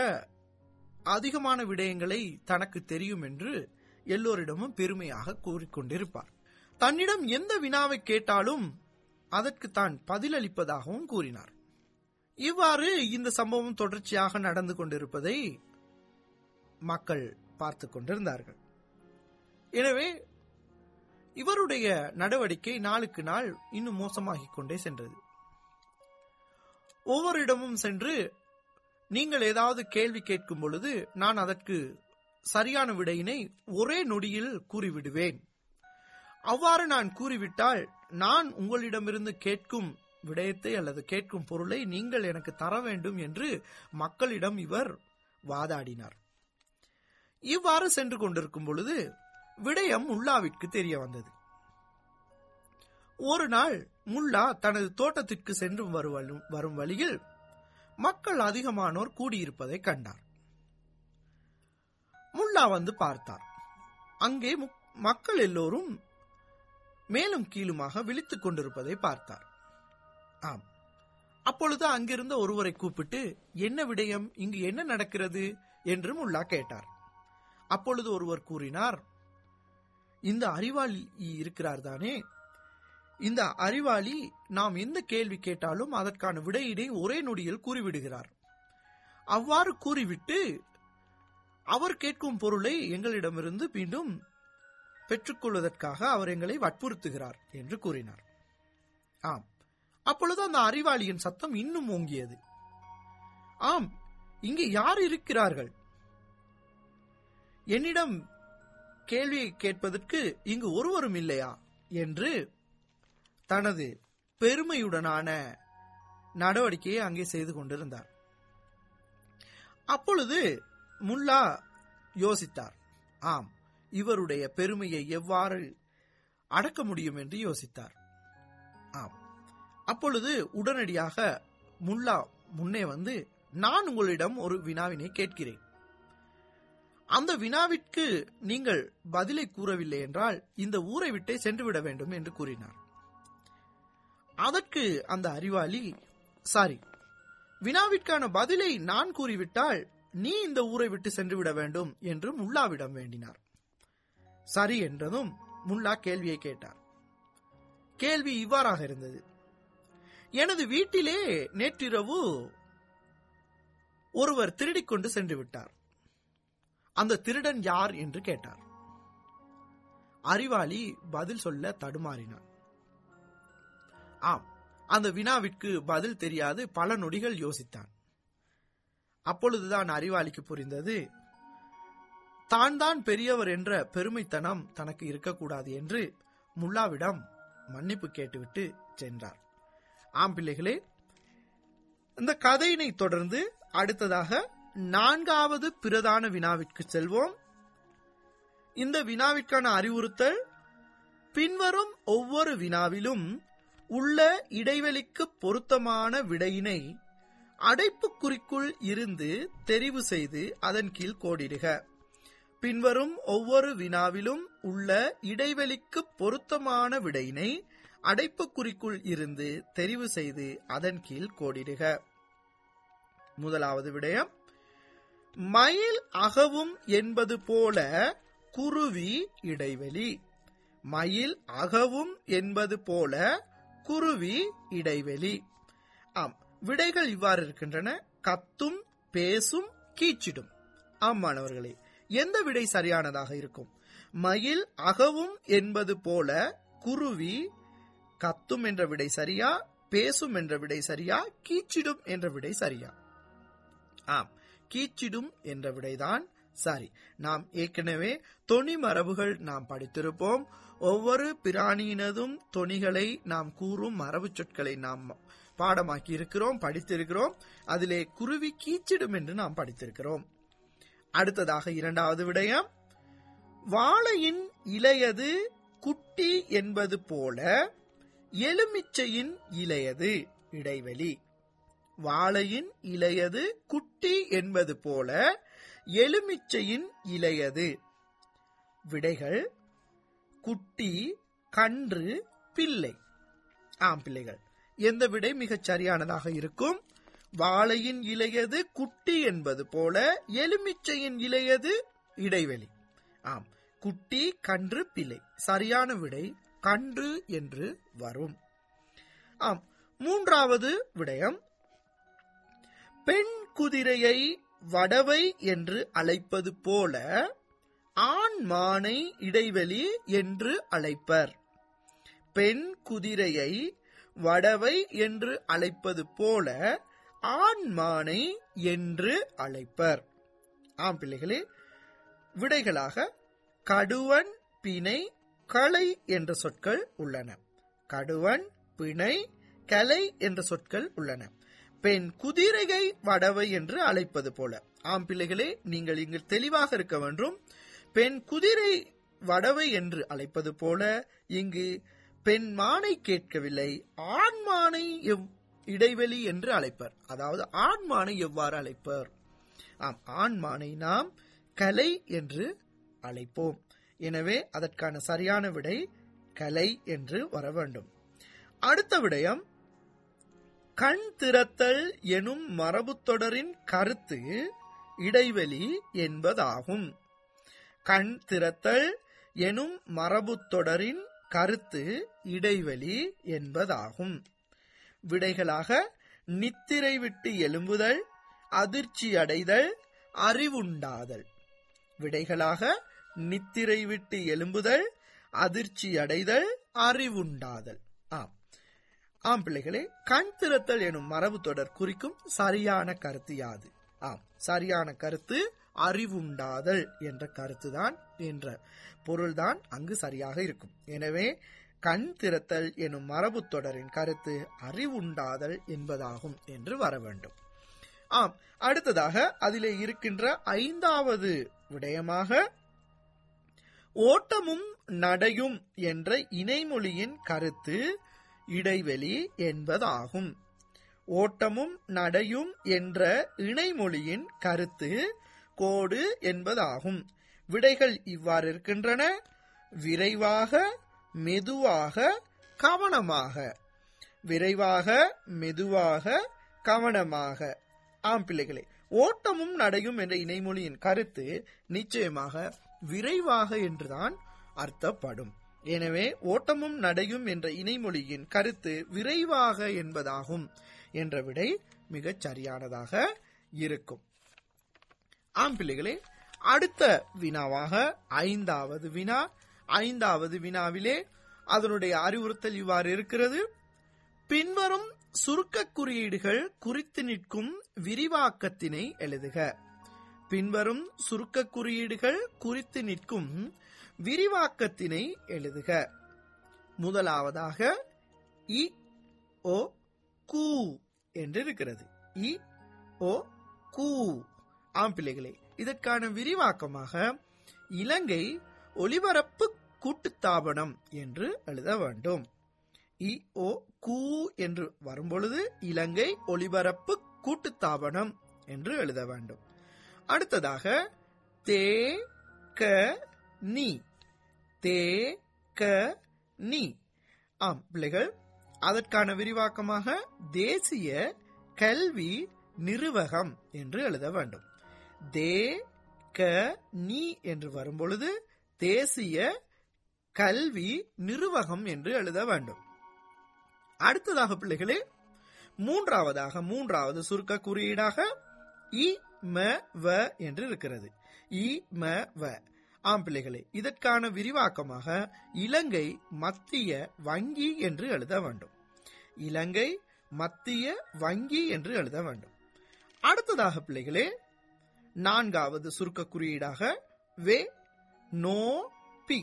அதிகமான விடயங்களை தனக்கு தெரியும் என்று எல்லோரிடமும் பெருமையாக கூறிக்கொண்டிருப்பார் தன்னிடம் எந்த வினாவை கேட்டாலும் அதற்கு தான் பதிலளிப்பதாகவும் கூறினார் இவ்வாறு இந்த சம்பவம் தொடர்ச்சியாக நடந்து கொண்டிருப்பதை மக்கள் பார்த்து கொண்டிருந்தார்கள் எனவே இவருடைய நடவடிக்கை நாளுக்கு நாள் இன்னும் மோசமாகிக் கொண்டே சென்றது ஒவ்வொரு இடமும் சென்று நீங்கள் ஏதாவது கேள்வி கேட்கும் பொழுது நான் அதற்கு சரியான விடையினை ஒரே நொடியில் கூறிவிடுவேன் அவ்வாறு நான் கூறிவிட்டால் நான் உங்களிடமிருந்து கேட்கும் விடயத்தை அல்லது கேட்கும் பொருளை நீங்கள் எனக்கு தர வேண்டும் என்று மக்களிடம் இவர் வாதாடினார் இவ்வாறு சென்று கொண்டிருக்கும் பொழுது விடயம் முல்லாவிற்கு தெரிய வந்தது ஒரு நாள் முல்லா தனது தோட்டத்திற்கு சென்று வரும் வழியில் மக்கள் அதிகமானோர் கூடியிருப்பதை கண்டார் முல்லா வந்து பார்த்தார் அங்கே மக்கள் எல்லோரும் மேலும் கீழுமாக விழித்துக் கொண்டிருப்பதை பார்த்தார் ஆம் அப்பொழுது அங்கிருந்த ஒருவரை கூப்பிட்டு என்ன விடயம் இங்கு என்ன நடக்கிறது என்று முல்லா கேட்டார் அப்பொழுது ஒருவர் கூறினார் இந்த அறிவாளி இருக்கிறார் தானே இந்த அறிவாளி நாம் எந்த கேள்வி கேட்டாலும் அதற்கான விடையினை ஒரே நொடியில் கூறிவிடுகிறார் அவ்வாறு கூறிவிட்டு அவர் கேட்கும் பொருளை எங்களிடமிருந்து மீண்டும் பெற்றுக்கொள்வதற்காக அவர் எங்களை வற்புறுத்துகிறார் என்று கூறினார் ஆம் அப்பொழுது அந்த அறிவாளியின் சத்தம் இன்னும் ஓங்கியது ஆம் இங்கே யார் இருக்கிறார்கள் என்னிடம் கேள்வி கேட்பதற்கு இங்கு ஒருவரும் இல்லையா என்று தனது பெருமையுடனான நடவடிக்கையை அங்கே செய்து கொண்டிருந்தார் அப்பொழுது முல்லா யோசித்தார் ஆம் இவருடைய பெருமையை எவ்வாறு அடக்க முடியும் என்று யோசித்தார் ஆம் அப்பொழுது உடனடியாக முல்லா முன்னே வந்து நான் உங்களிடம் ஒரு வினாவினை கேட்கிறேன் அந்த வினாவிற்கு நீங்கள் பதிலை கூறவில்லை என்றால் இந்த ஊரை விட்டே சென்றுவிட வேண்டும் என்று கூறினார் அதற்கு அந்த அறிவாளி சாரி வினாவிற்கான பதிலை நான் கூறிவிட்டால் நீ இந்த ஊரை விட்டு சென்று விட வேண்டும் என்று முல்லாவிடம் வேண்டினார் சரி என்றதும் முல்லா கேள்வியை கேட்டார் கேள்வி இவ்வாறாக இருந்தது எனது வீட்டிலே நேற்றிரவு ஒருவர் திருடிக் கொண்டு சென்று விட்டார் அந்த திருடன் யார் என்று கேட்டார் அறிவாளி பதில் சொல்ல தடுமாறினார் ஆம் அந்த வினாவிற்கு பதில் தெரியாது பல நொடிகள் யோசித்தான் அப்பொழுதுதான் அறிவாளிக்கு புரிந்தது தான் தான் பெரியவர் என்ற பெருமைத்தனம் தனக்கு இருக்கக்கூடாது என்று முல்லாவிடம் மன்னிப்பு கேட்டுவிட்டு சென்றார் ஆம் பிள்ளைகளே இந்த கதையினை தொடர்ந்து அடுத்ததாக நான்காவது பிரதான வினாவிற்கு செல்வோம் இந்த வினாவிற்கான அறிவுறுத்தல் பின்வரும் ஒவ்வொரு வினாவிலும் உள்ள இடைவெளிக்கு பொருத்தமான விடையினை அடைப்புக்குறிக்குள் இருந்து தெரிவு செய்து அதன் கீழ் கோடிடுக பின்வரும் ஒவ்வொரு வினாவிலும் உள்ள இடைவெளிக்கு பொருத்தமான விடையினை அடைப்புக்குறிக்குள் இருந்து தெரிவு செய்து அதன் கீழ் கோடிடுக முதலாவது விடயம் மயில் அகவும் என்பது போல குருவி இடைவெளி மயில் அகவும் என்பது போல குருவி இடைவெளி ஆம் விடைகள் இவ்வாறு இருக்கின்றன கத்தும் பேசும் கீச்சிடும் ஆம் மாணவர்களே எந்த விடை சரியானதாக இருக்கும் மயில் அகவும் என்பது போல குருவி கத்தும் என்ற விடை சரியா பேசும் என்ற விடை சரியா கீச்சிடும் என்ற விடை சரியா ஆம் கீச்சிடும் என்ற விடைதான் சரி நாம் ஏற்கனவே தொனி மரபுகள் நாம் படித்திருப்போம் ஒவ்வொரு பிராணியினதும் தொனிகளை நாம் கூறும் மரபு சொற்களை நாம் பாடமாக்கி இருக்கிறோம் படித்திருக்கிறோம் அதிலே குருவி கீச்சிடும் என்று நாம் படித்திருக்கிறோம் அடுத்ததாக இரண்டாவது விடயம் வாழையின் இளையது குட்டி என்பது போல எலுமிச்சையின் இளையது இடைவெளி வாழையின் இளையது குட்டி என்பது போல எலுமிச்சையின் இளையது விடைகள் குட்டி கன்று பிள்ளை ஆம் பிள்ளைகள் எந்த விடை மிகச் சரியானதாக இருக்கும் வாழையின் இளையது குட்டி என்பது போல எலுமிச்சையின் இளையது இடைவெளி ஆம் குட்டி கன்று பிள்ளை சரியான விடை கன்று என்று வரும் ஆம் மூன்றாவது விடயம் பெண் குதிரையை வடவை என்று அழைப்பது போல ஆண் மானை இடைவெளி என்று அழைப்பர் பெண் குதிரையை வடவை என்று அழைப்பது போல ஆண் மானை என்று அழைப்பர் ஆம் பிள்ளைகளே விடைகளாக கடுவன் பிணை களை என்ற சொற்கள் உள்ளன கடுவன் பிணை கலை என்ற சொற்கள் உள்ளன பெண் குதிரையை வடவை என்று அழைப்பது போல ஆம் பிள்ளைகளே நீங்கள் இங்கு தெளிவாக இருக்க வேண்டும் பெண் குதிரை வடவை என்று அழைப்பது போல இங்கு பெண் மானை கேட்கவில்லை ஆண் மானை எவ் இடைவெளி என்று அழைப்பர் அதாவது ஆண் மானை எவ்வாறு அழைப்பர் ஆம் ஆண் மானை நாம் கலை என்று அழைப்போம் எனவே அதற்கான சரியான விடை கலை என்று வர வேண்டும் அடுத்த விடயம் கண் திறத்தல் எனும் மரபுத்தொடரின் கருத்து இடைவெளி என்பதாகும் கண் திறத்தல் எனும் மரபுத்தொடரின் கருத்து இடைவெளி என்பதாகும் விடைகளாக நித்திரை விட்டு எழும்புதல் அதிர்ச்சி அடைதல் அறிவுண்டாதல் விடைகளாக நித்திரை விட்டு எழும்புதல் அதிர்ச்சி அடைதல் அறிவுண்டாதல் ஆம் ஆம் பிள்ளைகளே கண் திறத்தல் எனும் மரபு தொடர் குறிக்கும் சரியான கருத்து யாது ஆம் சரியான கருத்து அறிவுண்டாதல் என்ற கருத்துதான் என்ற பொருள்தான் அங்கு சரியாக இருக்கும் எனவே கண் திறத்தல் எனும் மரபு தொடரின் கருத்து அறிவுண்டாதல் என்பதாகும் என்று வர வேண்டும் ஆம் அடுத்ததாக அதிலே இருக்கின்ற ஐந்தாவது விடயமாக ஓட்டமும் நடையும் என்ற இணைமொழியின் கருத்து இடைவெளி என்பதாகும் ஓட்டமும் நடையும் என்ற இணைமொழியின் கருத்து கோடு என்பதாகும் விடைகள் இவ்வாறு இருக்கின்றன விரைவாக மெதுவாக கவனமாக விரைவாக மெதுவாக கவனமாக ஆம் பிள்ளைகளே ஓட்டமும் நடையும் என்ற இணைமொழியின் கருத்து நிச்சயமாக விரைவாக என்றுதான் அர்த்தப்படும் எனவே ஓட்டமும் நடையும் என்ற இணைமொழியின் கருத்து விரைவாக என்பதாகும் என்ற விடை மிகச் சரியானதாக இருக்கும் ஆம் பிள்ளைகளே அடுத்த வினாவாக ஐந்தாவது வினா ஐந்தாவது வினாவிலே அதனுடைய அறிவுறுத்தல் இவ்வாறு இருக்கிறது பின்வரும் சுருக்க குறியீடுகள் குறித்து நிற்கும் விரிவாக்கத்தினை எழுதுக பின்வரும் சுருக்க குறியீடுகள் குறித்து நிற்கும் விரிவாக்கத்தினை எழுதுக முதலாவதாக இ ஓ கூ என்று இருக்கிறது இ ஓ கூ ஆம் பிள்ளைகளே இதற்கான விரிவாக்கமாக இலங்கை ஒலிபரப்பு கூட்டுத்தாபனம் என்று எழுத வேண்டும் இ ஓ கூ என்று வரும்பொழுது இலங்கை ஒலிபரப்பு கூட்டுத்தாபனம் என்று எழுத வேண்டும் அடுத்ததாக தே க நீ தே க நீ ஆம் பிள்ளைகள் அதற்கான விரிவாக்கமாக தேசிய கல்வி நிறுவகம் என்று எழுத வேண்டும் தே க நீ என்று வரும்பொழுது தேசிய கல்வி நிறுவகம் என்று எழுத வேண்டும் அடுத்ததாக பிள்ளைகளே மூன்றாவதாக மூன்றாவது சுருக்க குறியீடாக இ ம வ என்று இருக்கிறது இ ம வ ஆம் பிள்ளைகளே இதற்கான விரிவாக்கமாக இலங்கை மத்திய வங்கி என்று எழுத வேண்டும் இலங்கை மத்திய வங்கி என்று எழுத வேண்டும் அடுத்ததாக பிள்ளைகளே நான்காவது சுருக்க குறியீடாக வே நோ பி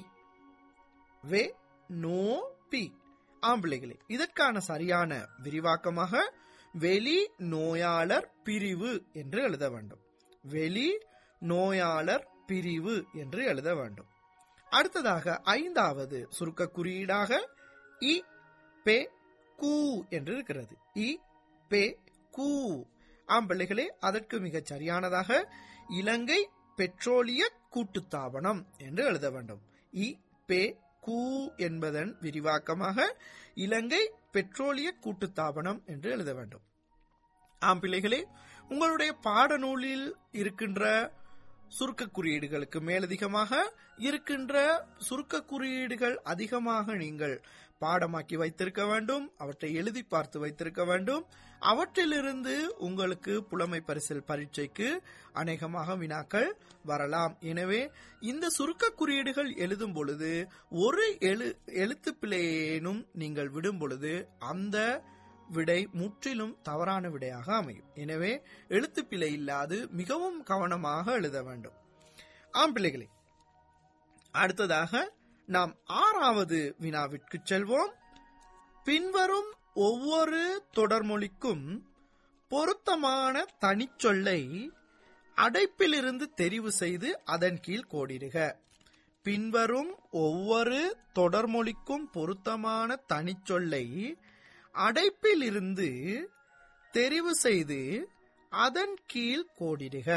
வே நோ பி ஆம்பிள்ளைகளே இதற்கான சரியான விரிவாக்கமாக வெளி நோயாளர் பிரிவு என்று எழுத வேண்டும் வெளி நோயாளர் பிரிவு என்று எழுத வேண்டும் அடுத்ததாக ஐந்தாவது சுருக்க குறியீடாக இ பே கூ என்று இருக்கிறது இ பே கூ ஆம் பிள்ளைகளே அதற்கு மிகச் சரியானதாக இலங்கை பெட்ரோலிய கூட்டுத்தாபனம் என்று எழுத வேண்டும் இ பே கூ என்பதன் விரிவாக்கமாக இலங்கை பெட்ரோலிய கூட்டுத்தாபனம் என்று எழுத வேண்டும் ஆம் பிள்ளைகளே உங்களுடைய பாடநூலில் இருக்கின்ற சுருக்க குறியீடுகளுக்கு மேலதிகமாக இருக்கின்ற சுருக்க குறியீடுகள் அதிகமாக நீங்கள் பாடமாக்கி வைத்திருக்க வேண்டும் அவற்றை எழுதி பார்த்து வைத்திருக்க வேண்டும் அவற்றிலிருந்து உங்களுக்கு புலமை பரிசில் பரீட்சைக்கு அநேகமாக வினாக்கள் வரலாம் எனவே இந்த சுருக்க குறியீடுகள் எழுதும் பொழுது ஒரு எழு எழுத்து பிழையேனும் நீங்கள் விடும் பொழுது அந்த விடை முற்றிலும் தவறான விடையாக அமையும் எனவே எழுத்து பிழை இல்லாது மிகவும் கவனமாக எழுத வேண்டும் ஆம் பிள்ளைகளே அடுத்ததாக நாம் ஆறாவது வினாவிற்கு செல்வோம் பின்வரும் ஒவ்வொரு தொடர்மொழிக்கும் பொருத்தமான தனிச்சொல்லை அடைப்பிலிருந்து தெரிவு செய்து அதன் கீழ் கோடிடுக பின்வரும் ஒவ்வொரு தொடர்மொழிக்கும் பொருத்தமான தனிச்சொல்லை அடைப்பிலிருந்து தெரிவு செய்து அதன் கீழ் கோடிடுக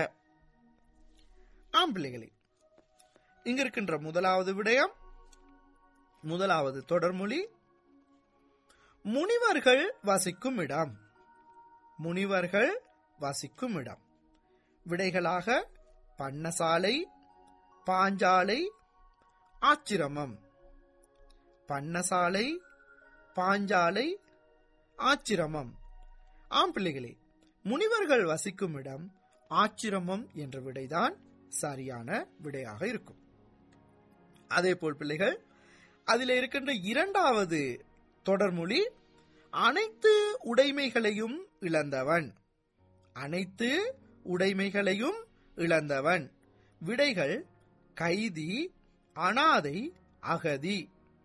ஆம் பிள்ளைகளே இங்க இருக்கின்ற முதலாவது விடயம் முதலாவது தொடர்மொழி முனிவர்கள் வசிக்கும் இடம் முனிவர்கள் வசிக்கும் இடம் விடைகளாக பண்ணசாலை பாஞ்சாலை ஆச்சிரமம் பண்ணசாலை பாஞ்சாலை ஆச்சிரமம் ஆம் பிள்ளைகளே முனிவர்கள் வசிக்கும் இடம் ஆச்சிரமம் என்ற விடைதான் சரியான விடையாக இருக்கும் அதே போல் பிள்ளைகள் அதில் இருக்கின்ற இரண்டாவது தொடர்மொழி அனைத்து உடைமைகளையும் இழந்தவன் அனைத்து உடைமைகளையும் இழந்தவன் விடைகள் கைதி அனாதை அகதி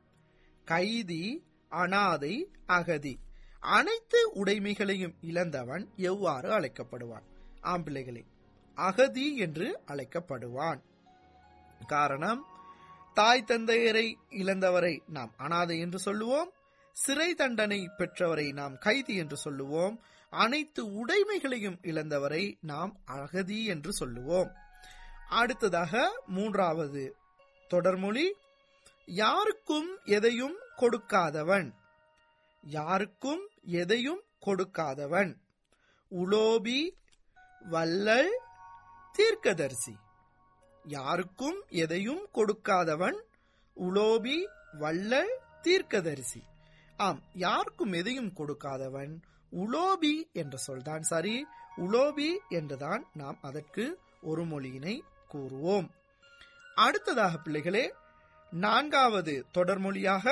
கைதி அனாதை அகதி அனைத்து உடைமைகளையும் இழந்தவன் எவ்வாறு அழைக்கப்படுவான் ஆம்பிள்ளைகளே அகதி என்று அழைக்கப்படுவான் காரணம் தாய் தந்தையரை இழந்தவரை நாம் அனாதை என்று சொல்லுவோம் சிறை தண்டனை பெற்றவரை நாம் கைதி என்று சொல்லுவோம் அனைத்து உடைமைகளையும் இழந்தவரை நாம் அகதி என்று சொல்லுவோம் அடுத்ததாக மூன்றாவது தொடர்மொழி யாருக்கும் எதையும் கொடுக்காதவன் யாருக்கும் எதையும் கொடுக்காதவன் உலோபி வல்லல் தீர்க்கதரிசி யாருக்கும் எதையும் கொடுக்காதவன் உலோபி வல்லல் தீர்க்கதரிசி ஆம் யாருக்கும் எதையும் கொடுக்காதவன் உலோபி என்ற சொல்தான் சரி உலோபி என்றுதான் நாம் அதற்கு ஒரு மொழியினை கூறுவோம் அடுத்ததாக பிள்ளைகளே நான்காவது தொடர்மொழியாக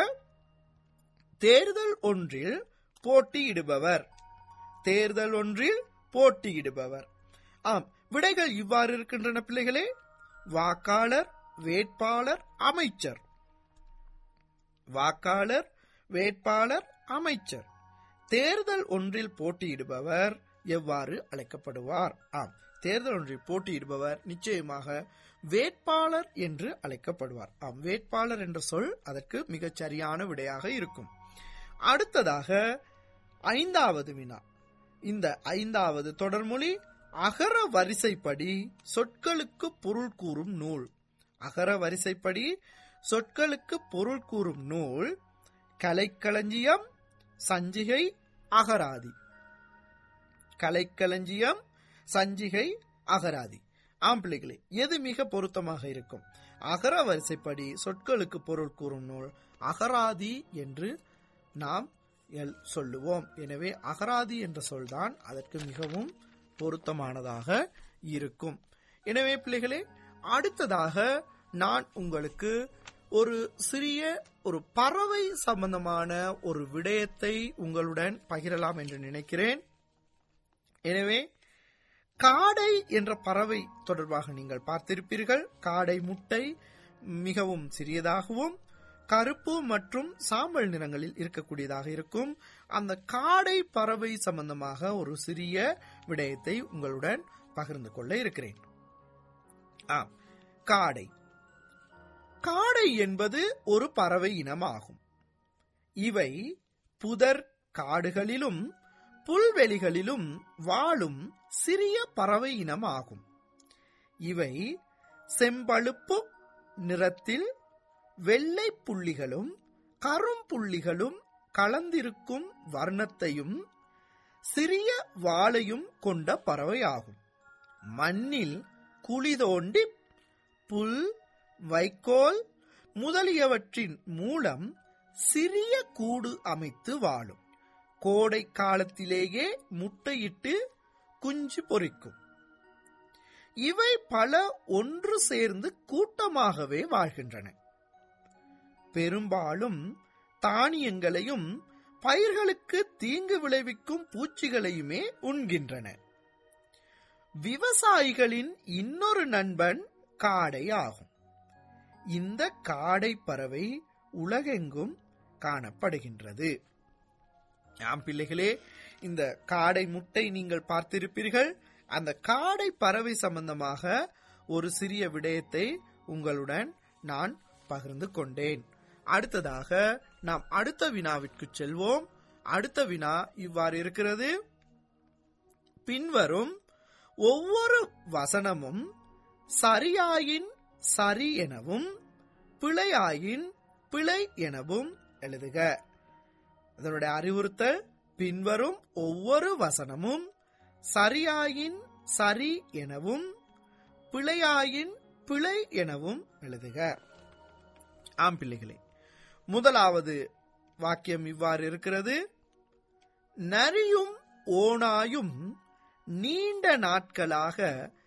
தேர்தல் ஒன்றில் போட்டியிடுபவர் தேர்தல் ஒன்றில் போட்டியிடுபவர் ஆம் விடைகள் இவ்வாறு இருக்கின்றன பிள்ளைகளே வாக்காளர் வேட்பாளர் அமைச்சர் வாக்காளர் வேட்பாளர் அமைச்சர் தேர்தல் ஒன்றில் போட்டியிடுபவர் எவ்வாறு அழைக்கப்படுவார் ஆம் தேர்தல் ஒன்றில் போட்டியிடுபவர் நிச்சயமாக வேட்பாளர் என்று அழைக்கப்படுவார் ஆம் வேட்பாளர் என்ற சொல் அதற்கு மிகச் சரியான விடையாக இருக்கும் அடுத்ததாக ஐந்தாவது வினா இந்த ஐந்தாவது தொடர்மொழி அகர வரிசைப்படி சொற்களுக்கு பொருள் கூறும் நூல் அகர வரிசைப்படி சொற்களுக்கு பொருள் கூறும் நூல் கலைக்களஞ்சியம் சஞ்சிகை அகராதி கலைக்களஞ்சியம் சஞ்சிகை அகராதி ஆம்பிள்ளைகளே எது மிக பொருத்தமாக இருக்கும் அகர வரிசைப்படி சொற்களுக்கு பொருள் கூறும் நூல் அகராதி என்று நாம் எல்- சொல்லுவோம் எனவே அகராதி என்ற சொல்தான் அதற்கு மிகவும் பொருத்தமானதாக இருக்கும் எனவே பிள்ளைகளே அடுத்ததாக நான் உங்களுக்கு ஒரு சிறிய ஒரு பறவை சம்பந்தமான ஒரு விடயத்தை உங்களுடன் பகிரலாம் என்று நினைக்கிறேன் எனவே காடை என்ற பறவை தொடர்பாக நீங்கள் பார்த்திருப்பீர்கள் காடை முட்டை மிகவும் சிறியதாகவும் கருப்பு மற்றும் சாம்பல் நிறங்களில் இருக்கக்கூடியதாக இருக்கும் அந்த காடை பறவை சம்பந்தமாக ஒரு சிறிய விடயத்தை உங்களுடன் பகிர்ந்து கொள்ள இருக்கிறேன் ஆம் காடை காடை என்பது ஒரு பறவை இனமாகும் இவை புதர் காடுகளிலும் புல்வெளிகளிலும் வாழும் சிறிய பறவை இனம் ஆகும் இவை செம்பழுப்பு நிறத்தில் வெள்ளை புள்ளிகளும் கரும்புள்ளிகளும் கலந்திருக்கும் வர்ணத்தையும் சிறிய வாளையும் கொண்ட பறவை ஆகும் மண்ணில் குழி தோண்டி புல் வைக்கோல் முதலியவற்றின் மூலம் சிறிய கூடு அமைத்து வாழும் கோடை காலத்திலேயே முட்டையிட்டு குஞ்சு பொரிக்கும் இவை பல ஒன்று சேர்ந்து கூட்டமாகவே வாழ்கின்றன பெரும்பாலும் தானியங்களையும் பயிர்களுக்கு தீங்கு விளைவிக்கும் பூச்சிகளையுமே உண்கின்றன விவசாயிகளின் இன்னொரு நண்பன் காடை ஆகும் இந்த காடை பறவை உலகெங்கும் காணப்படுகின்றது ஆம் பிள்ளைகளே இந்த காடை முட்டை நீங்கள் பார்த்திருப்பீர்கள் அந்த காடை பறவை சம்பந்தமாக ஒரு சிறிய விடயத்தை உங்களுடன் நான் பகிர்ந்து கொண்டேன் அடுத்ததாக நாம் அடுத்த வினாவிற்கு செல்வோம் அடுத்த வினா இவ்வாறு இருக்கிறது பின்வரும் ஒவ்வொரு வசனமும் சரியாயின் சரி எனவும் பிழையாயின் பிழை எனவும் எழுதுக அதனுடைய அறிவுறுத்தல் பின்வரும் ஒவ்வொரு வசனமும் சரியாயின் சரி எனவும் பிழையாயின் பிழை எனவும் எழுதுக ஆம் பிள்ளைகளே முதலாவது வாக்கியம் இவ்வாறு இருக்கிறது நரியும் ஓனாயும் நீண்ட நாட்களாக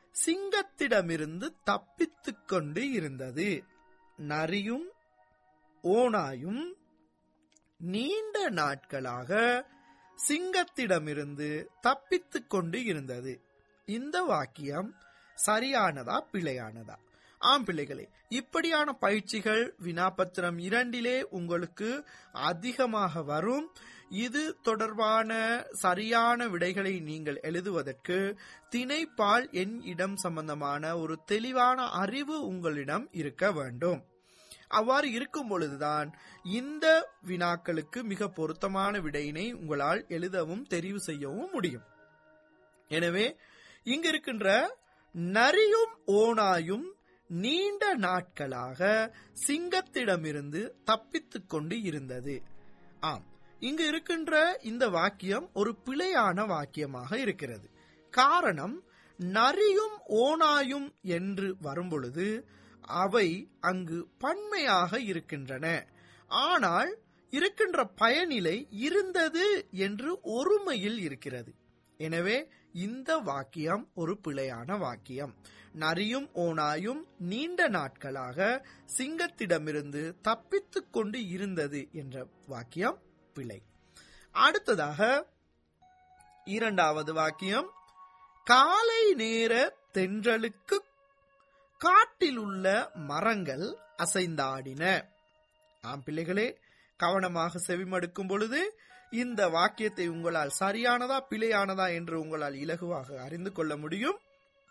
சிங்கத்திடமிருந்து தப்பித்துக் கொண்டு இருந்தது நரியும் ஓனாயும் நீண்ட நாட்களாக சிங்கத்திடமிருந்து தப்பித்துக் கொண்டு இருந்தது இந்த வாக்கியம் சரியானதா பிழையானதா ஆம் பிள்ளைகளே இப்படியான பயிற்சிகள் வினாபத்திரம் இரண்டிலே உங்களுக்கு அதிகமாக வரும் இது தொடர்பான சரியான விடைகளை நீங்கள் எழுதுவதற்கு திணைப்பால் என் இடம் சம்பந்தமான ஒரு தெளிவான அறிவு உங்களிடம் இருக்க வேண்டும் அவ்வாறு இருக்கும் பொழுதுதான் இந்த வினாக்களுக்கு மிக பொருத்தமான விடையினை உங்களால் எழுதவும் தெரிவு செய்யவும் முடியும் எனவே இங்கு இருக்கின்ற நரியும் ஓனாயும் நீண்ட நாட்களாக சிங்கத்திடமிருந்து தப்பித்துக் கொண்டு இருந்தது ஆம் இங்கு இருக்கின்ற இந்த வாக்கியம் ஒரு பிழையான வாக்கியமாக இருக்கிறது காரணம் நரியும் ஓனாயும் என்று வரும்பொழுது அவை அங்கு பன்மையாக இருக்கின்றன ஆனால் இருக்கின்ற பயனிலை இருந்தது என்று ஒருமையில் இருக்கிறது எனவே இந்த வாக்கியம் ஒரு பிழையான வாக்கியம் நரியும் ஓனாயும் நீண்ட நாட்களாக சிங்கத்திடமிருந்து தப்பித்துக் கொண்டு இருந்தது என்ற வாக்கியம் பிழை அடுத்ததாக இரண்டாவது வாக்கியம் காலை நேர தென்றலுக்கு காட்டில் உள்ள மரங்கள் அசைந்தாடின ஆம் பிள்ளைகளே கவனமாக செவிமடுக்கும் பொழுது இந்த வாக்கியத்தை உங்களால் சரியானதா பிழையானதா என்று உங்களால் இலகுவாக அறிந்து கொள்ள முடியும்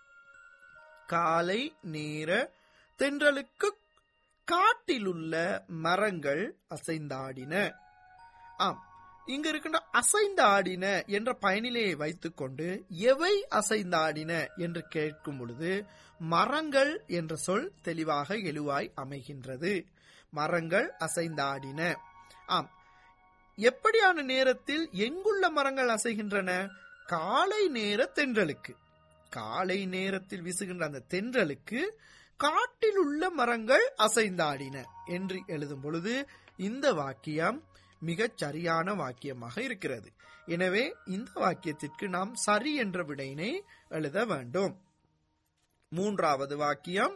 காலை நேர தென்றலுக்கு காட்டிலுள்ள மரங்கள் அசைந்தாடின ஆம் இங்கு இருக்கின்ற அசைந்தாடின என்ற பயனிலையை வைத்துக்கொண்டு எவை அசைந்தாடின என்று கேட்கும் பொழுது மரங்கள் என்ற சொல் தெளிவாக எழுவாய் அமைகின்றது மரங்கள் அசைந்தாடின ஆம் எப்படியான நேரத்தில் எங்குள்ள மரங்கள் அசைகின்றன காலை நேர தென்றலுக்கு காலை நேரத்தில் வீசுகின்ற அந்த தென்றலுக்கு காட்டில் உள்ள மரங்கள் அசைந்தாடின என்று எழுதும் பொழுது இந்த வாக்கியம் மிகச் சரியான வாக்கியமாக இருக்கிறது எனவே இந்த வாக்கியத்திற்கு நாம் சரி என்ற விடையினை எழுத வேண்டும் மூன்றாவது வாக்கியம்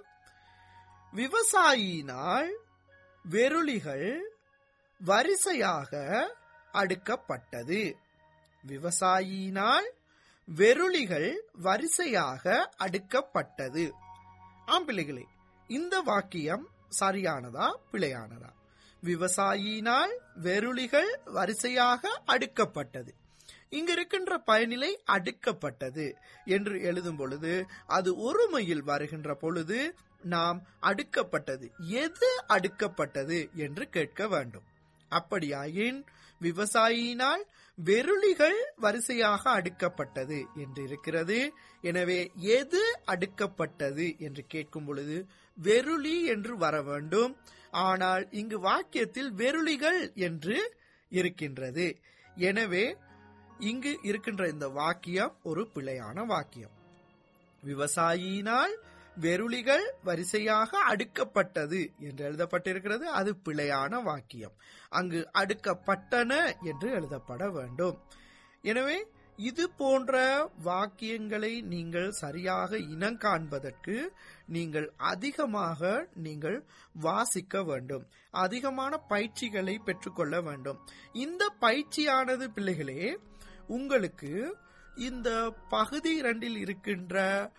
விவசாயியினால் வெருளிகள் வரிசையாக அடுக்கப்பட்டது விவசாயியினால் வெருளிகள் வரிசையாக அடுக்கப்பட்டது ஆம் பிள்ளைகளே இந்த வாக்கியம் சரியானதா பிழையானதா விவசாயியினால் வெருளிகள் வரிசையாக அடுக்கப்பட்டது இங்கு இருக்கின்ற பயனிலை அடுக்கப்பட்டது என்று எழுதும் பொழுது அது ஒருமையில் வருகின்ற பொழுது நாம் அடுக்கப்பட்டது எது அடுக்கப்பட்டது என்று கேட்க வேண்டும் அப்படியாயின் விவசாயியினால் வெருளிகள் வரிசையாக அடுக்கப்பட்டது என்று இருக்கிறது எனவே எது அடுக்கப்பட்டது என்று கேட்கும் பொழுது வெருளி என்று வர வேண்டும் ஆனால் இங்கு வாக்கியத்தில் வெருளிகள் என்று இருக்கின்றது எனவே இங்கு இருக்கின்ற இந்த வாக்கியம் ஒரு பிழையான வாக்கியம் விவசாயியினால் வெருளிகள் வரிசையாக அடுக்கப்பட்டது என்று எழுதப்பட்டிருக்கிறது அது பிழையான வாக்கியம் அங்கு அடுக்கப்பட்டன என்று எழுதப்பட வேண்டும் எனவே இது போன்ற வாக்கியங்களை நீங்கள் சரியாக இனங்காண்பதற்கு நீங்கள் அதிகமாக நீங்கள் வாசிக்க வேண்டும் அதிகமான பயிற்சிகளை பெற்றுக்கொள்ள வேண்டும் இந்த பயிற்சியானது பிள்ளைகளே உங்களுக்கு இந்த பகுதி இரண்டில் இருக்கின்ற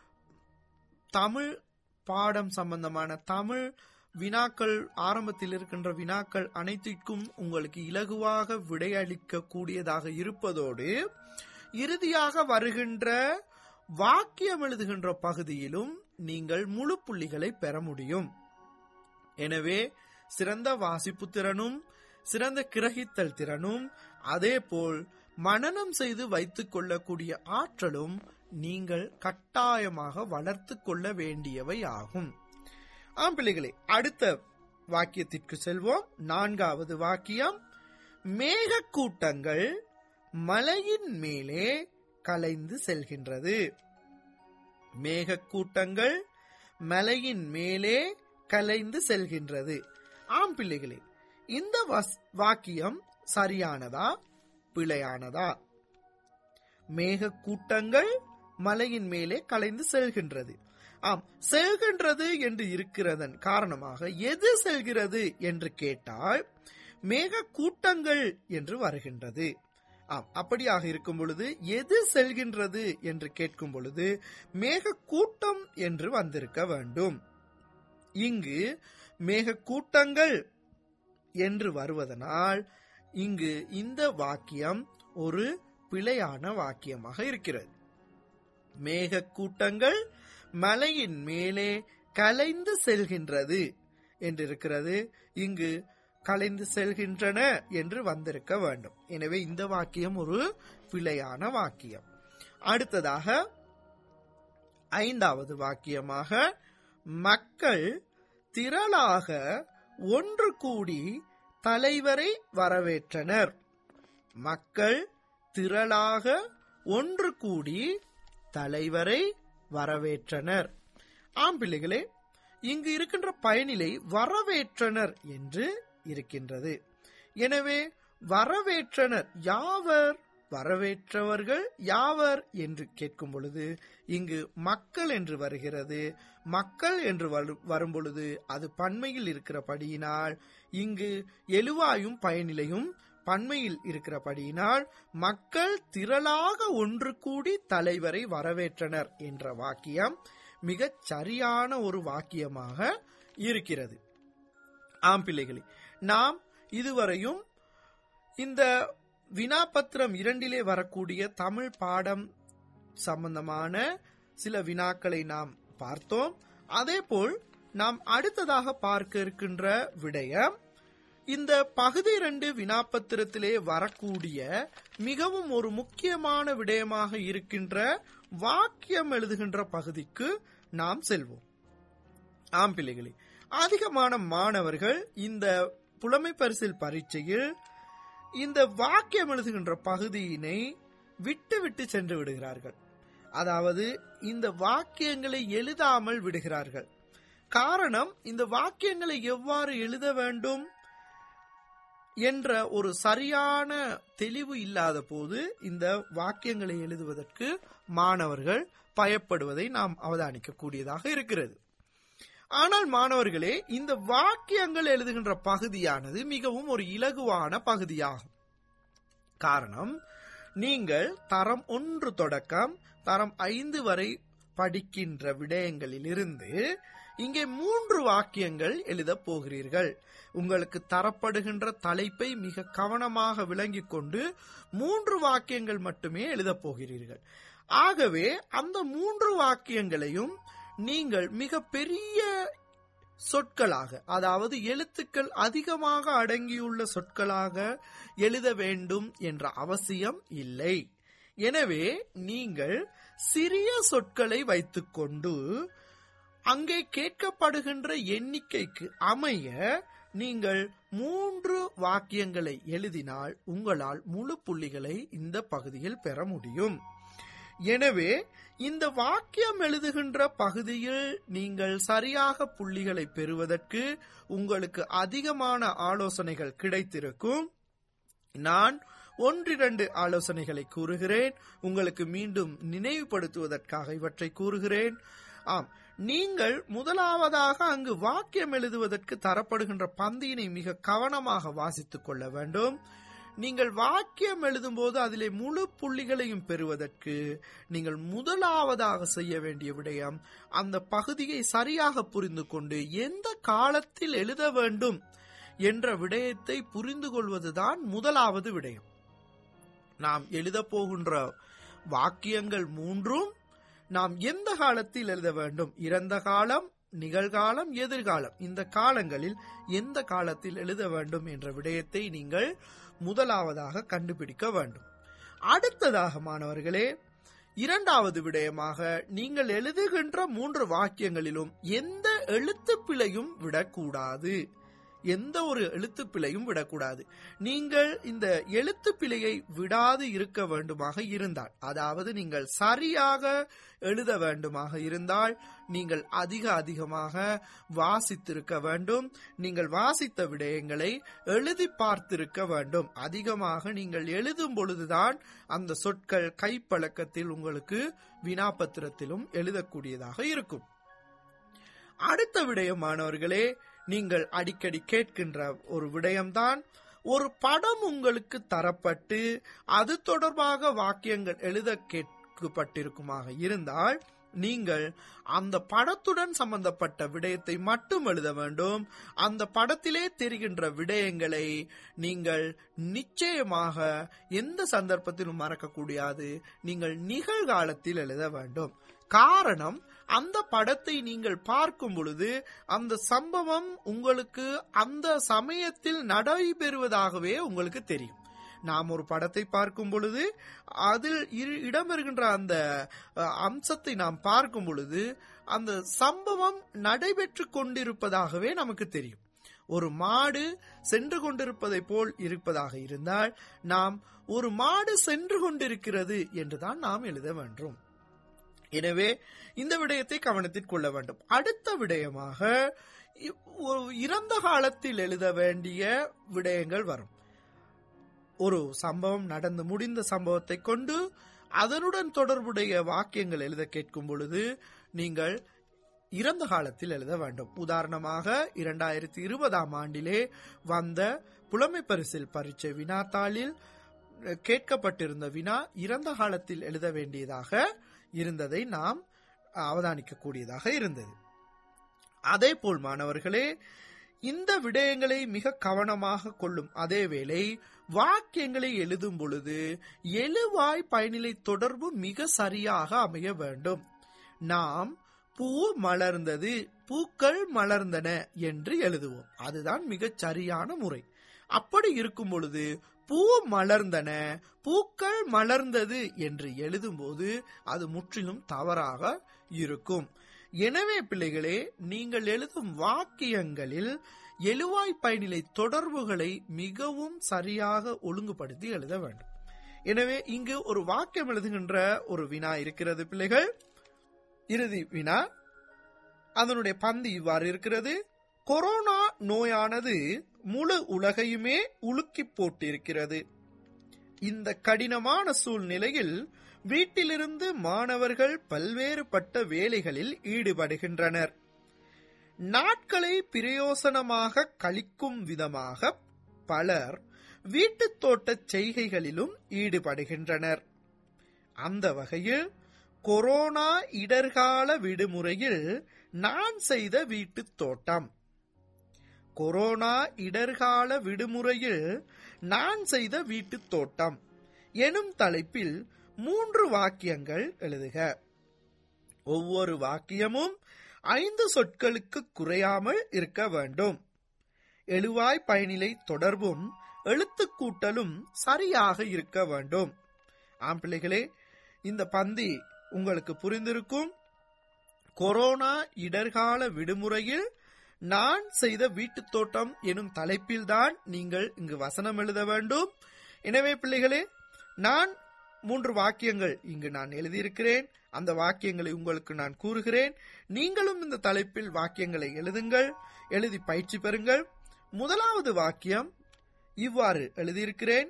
தமிழ் பாடம் சம்பந்தமான தமிழ் வினாக்கள் ஆரம்பத்தில் இருக்கின்ற வினாக்கள் அனைத்திற்கும் உங்களுக்கு இலகுவாக விடையளிக்க கூடியதாக இருப்பதோடு இறுதியாக வருகின்ற வாக்கியம் எழுதுகின்ற பகுதியிலும் நீங்கள் முழு புள்ளிகளை பெற முடியும் எனவே சிறந்த வாசிப்பு திறனும் சிறந்த கிரகித்தல் திறனும் அதேபோல் மனனம் செய்து வைத்துக் கொள்ளக்கூடிய ஆற்றலும் நீங்கள் கட்டாயமாக வளர்த்து கொள்ள வேண்டியவை ஆகும் ஆம் பிள்ளைகளே அடுத்த வாக்கியத்திற்கு செல்வோம் நான்காவது வாக்கியம் மேகக்கூட்டங்கள் மலையின் மேலே கலைந்து செல்கின்றது மேகக்கூட்டங்கள் மலையின் மேலே கலைந்து செல்கின்றது ஆம் பிள்ளைகளே இந்த வாக்கியம் சரியானதா பிழையானதா மேகக்கூட்டங்கள் மலையின் மேலே கலைந்து செல்கின்றது ஆம் செல்கின்றது என்று இருக்கிறதன் காரணமாக எது செல்கிறது என்று கேட்டால் மேக கூட்டங்கள் என்று வருகின்றது ஆம் அப்படியாக இருக்கும் பொழுது எது செல்கின்றது என்று கேட்கும் பொழுது மேக கூட்டம் என்று வந்திருக்க வேண்டும் இங்கு மேக கூட்டங்கள் என்று வருவதனால் இங்கு இந்த வாக்கியம் ஒரு பிழையான வாக்கியமாக இருக்கிறது மேக கூட்டங்கள் மலையின் மேலே கலைந்து செல்கின்றது என்று இருக்கிறது இங்கு கலைந்து செல்கின்றன என்று வந்திருக்க வேண்டும் எனவே இந்த வாக்கியம் ஒரு பிழையான வாக்கியம் அடுத்ததாக ஐந்தாவது வாக்கியமாக மக்கள் திரளாக ஒன்று கூடி தலைவரை வரவேற்றனர் மக்கள் திரளாக ஒன்று கூடி தலைவரை வரவேற்றனர் ஆம் பிள்ளைகளே இங்கு இருக்கின்ற பயனிலை வரவேற்றனர் என்று இருக்கின்றது எனவே வரவேற்றனர் யாவர் வரவேற்றவர்கள் யாவர் என்று கேட்கும் பொழுது இங்கு மக்கள் என்று வருகிறது மக்கள் என்று வரும் பொழுது அது பன்மையில் இருக்கிறபடியினால் இங்கு எழுவாயும் பயனிலையும் பன்மையில் இருக்கிறபடியினால் மக்கள் திரளாக ஒன்று கூடி தலைவரை வரவேற்றனர் என்ற வாக்கியம் மிகச் சரியான ஒரு வாக்கியமாக இருக்கிறது ஆம் பிள்ளைகளே நாம் இதுவரையும் இந்த வினாபத்திரம் இரண்டிலே வரக்கூடிய தமிழ் பாடம் சம்பந்தமான சில வினாக்களை நாம் பார்த்தோம் அதேபோல் நாம் அடுத்ததாக பார்க்க இருக்கின்ற விடயம் இந்த பகுதி இரண்டு வினாபத்திரத்திலே வரக்கூடிய மிகவும் ஒரு முக்கியமான விடயமாக இருக்கின்ற வாக்கியம் எழுதுகின்ற பகுதிக்கு நாம் செல்வோம் ஆம் பிள்ளைகளே அதிகமான மாணவர்கள் இந்த புலமை பரிசில் பரீட்சையில் இந்த வாக்கியம் எழுதுகின்ற பகுதியினை விட்டு விட்டு சென்று விடுகிறார்கள் அதாவது இந்த வாக்கியங்களை எழுதாமல் விடுகிறார்கள் காரணம் இந்த வாக்கியங்களை எவ்வாறு எழுத வேண்டும் என்ற ஒரு சரியான தெளிவு இல்லாத போது இந்த வாக்கியங்களை எழுதுவதற்கு மாணவர்கள் பயப்படுவதை நாம் அவதானிக்க கூடியதாக இருக்கிறது ஆனால் மாணவர்களே இந்த வாக்கியங்கள் எழுதுகின்ற பகுதியானது மிகவும் ஒரு இலகுவான பகுதியாகும் காரணம் நீங்கள் தரம் ஒன்று தொடக்கம் தரம் ஐந்து வரை படிக்கின்ற விடயங்களிலிருந்து இங்கே மூன்று வாக்கியங்கள் எழுதப் போகிறீர்கள் உங்களுக்கு தரப்படுகின்ற தலைப்பை மிக கவனமாக விளங்கிக் கொண்டு மூன்று வாக்கியங்கள் மட்டுமே எழுதப் போகிறீர்கள் ஆகவே அந்த மூன்று வாக்கியங்களையும் நீங்கள் மிக பெரிய சொற்களாக அதாவது எழுத்துக்கள் அதிகமாக அடங்கியுள்ள சொற்களாக எழுத வேண்டும் என்ற அவசியம் இல்லை எனவே நீங்கள் சிறிய சொற்களை வைத்துக்கொண்டு அங்கே கேட்கப்படுகின்ற எண்ணிக்கைக்கு அமைய நீங்கள் மூன்று வாக்கியங்களை எழுதினால் உங்களால் முழு புள்ளிகளை இந்த பகுதியில் பெற முடியும் எனவே இந்த வாக்கியம் எழுதுகின்ற பகுதியில் நீங்கள் சரியாக புள்ளிகளை பெறுவதற்கு உங்களுக்கு அதிகமான ஆலோசனைகள் கிடைத்திருக்கும் நான் ஒன்றிரண்டு ஆலோசனைகளை கூறுகிறேன் உங்களுக்கு மீண்டும் நினைவுபடுத்துவதற்காக இவற்றை கூறுகிறேன் ஆம் நீங்கள் முதலாவதாக அங்கு வாக்கியம் எழுதுவதற்கு தரப்படுகின்ற பந்தியினை மிக கவனமாக வாசித்துக் கொள்ள வேண்டும் நீங்கள் வாக்கியம் எழுதும்போது அதிலே முழு புள்ளிகளையும் பெறுவதற்கு நீங்கள் முதலாவதாக செய்ய வேண்டிய விடயம் அந்த பகுதியை சரியாக புரிந்து கொண்டு எந்த காலத்தில் எழுத வேண்டும் என்ற விடயத்தை புரிந்து கொள்வதுதான் முதலாவது விடயம் நாம் எழுத போகின்ற வாக்கியங்கள் மூன்றும் நாம் எந்த காலத்தில் எழுத வேண்டும் இறந்த காலம் நிகழ்காலம் எதிர்காலம் இந்த காலங்களில் எந்த காலத்தில் எழுத வேண்டும் என்ற விடயத்தை நீங்கள் முதலாவதாக கண்டுபிடிக்க வேண்டும் அடுத்ததாக மாணவர்களே இரண்டாவது விடயமாக நீங்கள் எழுதுகின்ற மூன்று வாக்கியங்களிலும் எந்த எழுத்து பிழையும் விடக்கூடாது எந்த ஒரு எழுத்து பிழையும் விடக்கூடாது நீங்கள் இந்த எழுத்து பிழையை விடாது இருக்க வேண்டுமாக இருந்தால் அதாவது நீங்கள் சரியாக எழுத வேண்டுமாக இருந்தால் நீங்கள் அதிக அதிகமாக வாசித்திருக்க வேண்டும் நீங்கள் வாசித்த விடயங்களை எழுதி பார்த்திருக்க வேண்டும் அதிகமாக நீங்கள் எழுதும் பொழுதுதான் அந்த சொற்கள் கைப்பழக்கத்தில் உங்களுக்கு வினாபத்திரத்திலும் எழுதக்கூடியதாக இருக்கும் அடுத்த விடயமானவர்களே நீங்கள் அடிக்கடி கேட்கின்ற ஒரு விடயம்தான் ஒரு படம் உங்களுக்கு தரப்பட்டு அது தொடர்பாக வாக்கியங்கள் எழுத கேட்கப்பட்டிருக்குமாக இருந்தால் நீங்கள் அந்த படத்துடன் சம்பந்தப்பட்ட விடயத்தை மட்டும் எழுத வேண்டும் அந்த படத்திலே தெரிகின்ற விடயங்களை நீங்கள் நிச்சயமாக எந்த சந்தர்ப்பத்திலும் மறக்கக்கூடாது நீங்கள் நிகழ்காலத்தில் எழுத வேண்டும் காரணம் அந்த படத்தை நீங்கள் பார்க்கும் பொழுது அந்த சம்பவம் உங்களுக்கு அந்த சமயத்தில் நடைபெறுவதாகவே உங்களுக்கு தெரியும் நாம் ஒரு படத்தை பார்க்கும் பொழுது அதில் இரு- இடம்பெறுகின்ற அந்த அஹ், அம்சத்தை நாம் பார்க்கும் பொழுது அந்த சம்பவம் நடைபெற்று கொண்டிருப்பதாகவே நமக்கு தெரியும் ஒரு மாடு சென்று கொண்டிருப்பதை போல் இருப்பதாக இருந்தால் நாம் ஒரு மாடு சென்று கொண்டிருக்கிறது என்றுதான் நாம் எழுத வேண்டும் எனவே இந்த விடயத்தை கவனத்தில் கொள்ள வேண்டும் அடுத்த விடயமாக இ- ஒரு இறந்த காலத்தில் எழுத வேண்டிய விடயங்கள் வரும் ஒரு சம்பவம் நடந்து முடிந்த சம்பவத்தை கொண்டு அதனுடன் தொடர்புடைய வாக்கியங்கள் எழுத கேட்கும் பொழுது நீங்கள் இறந்த காலத்தில் எழுத வேண்டும் உதாரணமாக இரண்டாயிரத்தி இருபதாம் ஆண்டிலே வந்த புலமை பரிசில் பரீட்சை வினாத்தாளில் அஹ், கேட்கப்பட்டிருந்த வினா இறந்த காலத்தில் எழுத வேண்டியதாக இருந்ததை நாம் அவதானிக்கக்கூடியதாக இருந்தது அதே போல் மாணவர்களே இந்த விடயங்களை மிக கவனமாக கொள்ளும் அதேவேளை வாக்கியங்களை எழுதும் பொழுது எழுவாய் பயனிலை தொடர்பு மிக சரியாக அமைய வேண்டும் நாம் பூ மலர்ந்தது பூக்கள் மலர்ந்தன என்று எழுதுவோம் அதுதான் மிகச் சரியான முறை அப்படி இருக்கும் பொழுது பூ மலர்ந்தன பூக்கள் மலர்ந்தது என்று எழுதும்போது அது முற்றிலும் தவறாக இருக்கும் எனவே பிள்ளைகளே நீங்கள் எழுதும் வாக்கியங்களில் எழுவாய் பயனிலை தொடர்புகளை மிகவும் சரியாக ஒழுங்குபடுத்தி எழுத வேண்டும் எனவே இங்கு ஒரு வாக்கியம் எழுதுகின்ற ஒரு வினா இருக்கிறது பிள்ளைகள் இறுதி வினா அதனுடைய பந்து இவ்வாறு இருக்கிறது கொரோனா நோயானது முழு உலகையுமே உலுக்கி போட்டிருக்கிறது இந்த கடினமான சூழ்நிலையில் வீட்டிலிருந்து மாணவர்கள் பல்வேறுபட்ட வேலைகளில் ஈடுபடுகின்றனர் நாட்களை பிரயோசனமாக கழிக்கும் விதமாக பலர் வீட்டுத் தோட்டச் செய்கைகளிலும் ஈடுபடுகின்றனர் அந்த வகையில் கொரோனா இடர்கால விடுமுறையில் நான் செய்த வீட்டுத் தோட்டம் கொரோனா இடர்கால விடுமுறையில் நான் செய்த வீட்டுத் தோட்டம் எனும் தலைப்பில் மூன்று வாக்கியங்கள் எழுதுக ஒவ்வொரு வாக்கியமும் ஐந்து சொற்களுக்கு குறையாமல் இருக்க வேண்டும் எழுவாய் பயனிலை தொடர்பும் எழுத்துக் கூட்டலும் சரியாக இருக்க வேண்டும் ஆம் பிள்ளைகளே இந்த பந்தி உங்களுக்கு புரிந்திருக்கும் கொரோனா இடர்கால விடுமுறையில் நான் செய்த வீட்டுத் தோட்டம் எனும் தலைப்பில்தான் நீங்கள் இங்கு வசனம் எழுத வேண்டும் எனவே பிள்ளைகளே நான் மூன்று வாக்கியங்கள் இங்கு நான் எழுதியிருக்கிறேன் அந்த வாக்கியங்களை உங்களுக்கு நான் கூறுகிறேன் நீங்களும் இந்த தலைப்பில் வாக்கியங்களை எழுதுங்கள் எழுதி பயிற்சி பெறுங்கள் முதலாவது வாக்கியம் இவ்வாறு எழுதியிருக்கிறேன்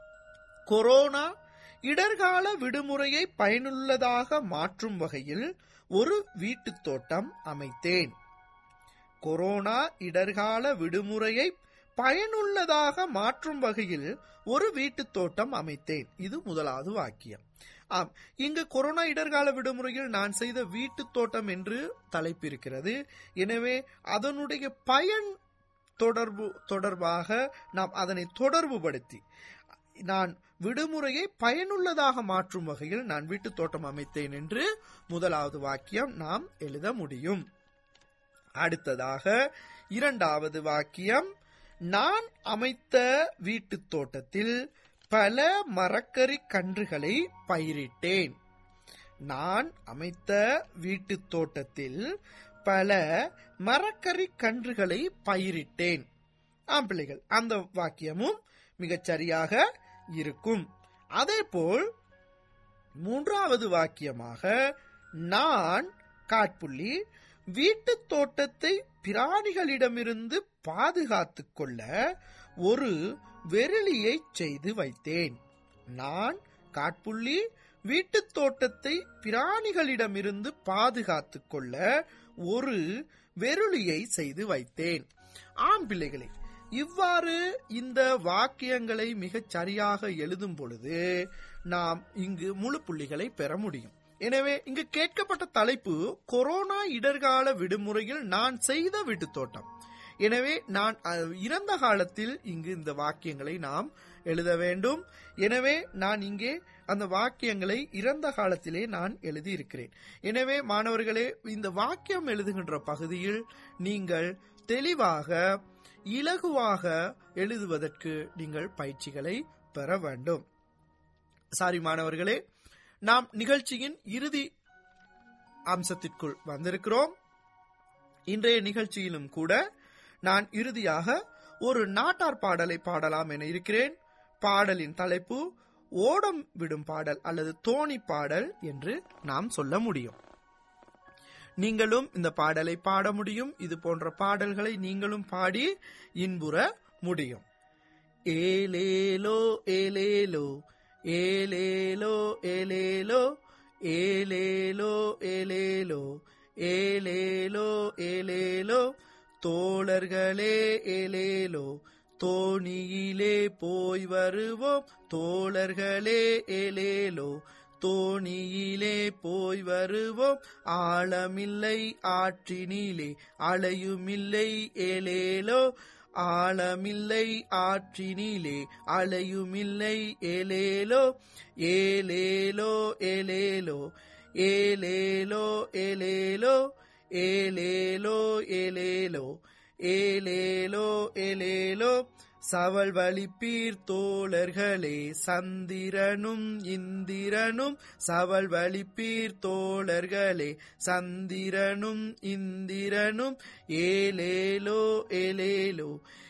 கொரோனா இடர்கால விடுமுறையை பயனுள்ளதாக மாற்றும் வகையில் ஒரு வீட்டுத் தோட்டம் அமைத்தேன் கொரோனா இடர்கால விடுமுறையை பயனுள்ளதாக மாற்றும் வகையில் ஒரு வீட்டுத் தோட்டம் அமைத்தேன் இது முதலாவது வாக்கியம் ஆம் இங்கு கொரோனா இடர்கால விடுமுறையில் நான் செய்த வீட்டுத் தோட்டம் என்று தலைப்பிருக்கிறது எனவே அதனுடைய பயன் தொடர்பு தொடர்பாக நாம் அதனை தொடர்புபடுத்தி நான் விடுமுறையை பயனுள்ளதாக மாற்றும் வகையில் நான் வீட்டுத் தோட்டம் அமைத்தேன் என்று முதலாவது வாக்கியம் நாம் எழுத முடியும் அடுத்ததாக இரண்டாவது வாக்கியம் நான் அமைத்த வீட்டுத் தோட்டத்தில் பல மரக்கறி கன்றுகளை பயிரிட்டேன் நான் அமைத்த வீட்டுத் தோட்டத்தில் பல மரக்கறி கன்றுகளை பயிரிட்டேன் ஆம் பிள்ளைகள் அந்த வாக்கியமும் மிகச் சரியாக இருக்கும் அதேபோல் மூன்றாவது வாக்கியமாக நான் காட்புள்ளி வீட்டுத் தோட்டத்தை பிராணிகளிடமிருந்து பாதுகாத்துக் கொள்ள ஒரு வெறிலியை செய்து வைத்தேன் நான் காட்புள்ளி வீட்டுத் தோட்டத்தை பிராணிகளிடமிருந்து பாதுகாத்துக் கொள்ள ஒரு வெருளியை செய்து வைத்தேன் ஆம் பிள்ளைகளே இவ்வாறு இந்த வாக்கியங்களை மிகச் சரியாக எழுதும் பொழுது நாம் இங்கு முழு புள்ளிகளை பெற முடியும் எனவே இங்கு கேட்கப்பட்ட தலைப்பு கொரோனா இடர்கால விடுமுறையில் நான் செய்த வீட்டு தோட்டம் எனவே நான் அஹ், இறந்த காலத்தில் இங்கு இந்த வாக்கியங்களை நாம் எழுத வேண்டும் எனவே நான் இங்கே அந்த வாக்கியங்களை இறந்த காலத்திலே நான் எழுதியிருக்கிறேன் எனவே மாணவர்களே இந்த வாக்கியம் எழுதுகின்ற பகுதியில் நீங்கள் தெளிவாக இலகுவாக எழுதுவதற்கு நீங்கள் பயிற்சிகளை பெற வேண்டும் சாரி மாணவர்களே நாம் நிகழ்ச்சியின் இறுதி அம்சத்திற்குள் வந்திருக்கிறோம் இன்றைய நிகழ்ச்சியிலும் கூட நான் இறுதியாக ஒரு நாட்டார் பாடலை பாடலாம் என இருக்கிறேன் பாடலின் தலைப்பு ஓடம் விடும் பாடல் அல்லது தோணி பாடல் என்று நாம் சொல்ல முடியும் நீங்களும் இந்த பாடலை பாட முடியும் இது போன்ற பாடல்களை நீங்களும் பாடி இன்புற முடியும் ஏலேலோ ஏலேலோ ஏலேலோ ஏலேலோ ஏலேலோ ஏலேலோ ஏலேலோ ஏலேலோ தோழர்களே ஏலேலோ தோணியிலே போய் வருவோம் தோழர்களே ஏலேலோ தோணியிலே போய் வருவோம் ஆழமில்லை ஆற்றினிலே அலையுமில்லை ஏலேலோ ஆழமில்லை ஆற்றினிலே அலையுமில்லை ஏலேலோ ஏலேலோ ஏலேலோ ஏலேலோ ஏலேலோ ஏலேலோ ஏலேலோ ஏலேலோ ஏலேலோ சவல் வலிப்பீர் தோழர்களே சந்திரனும் இந்திரனும் சவல் வலிப்பீர் தோழர்களே சந்திரனும் இந்திரனும் ஏலேலோ ஏலேலோ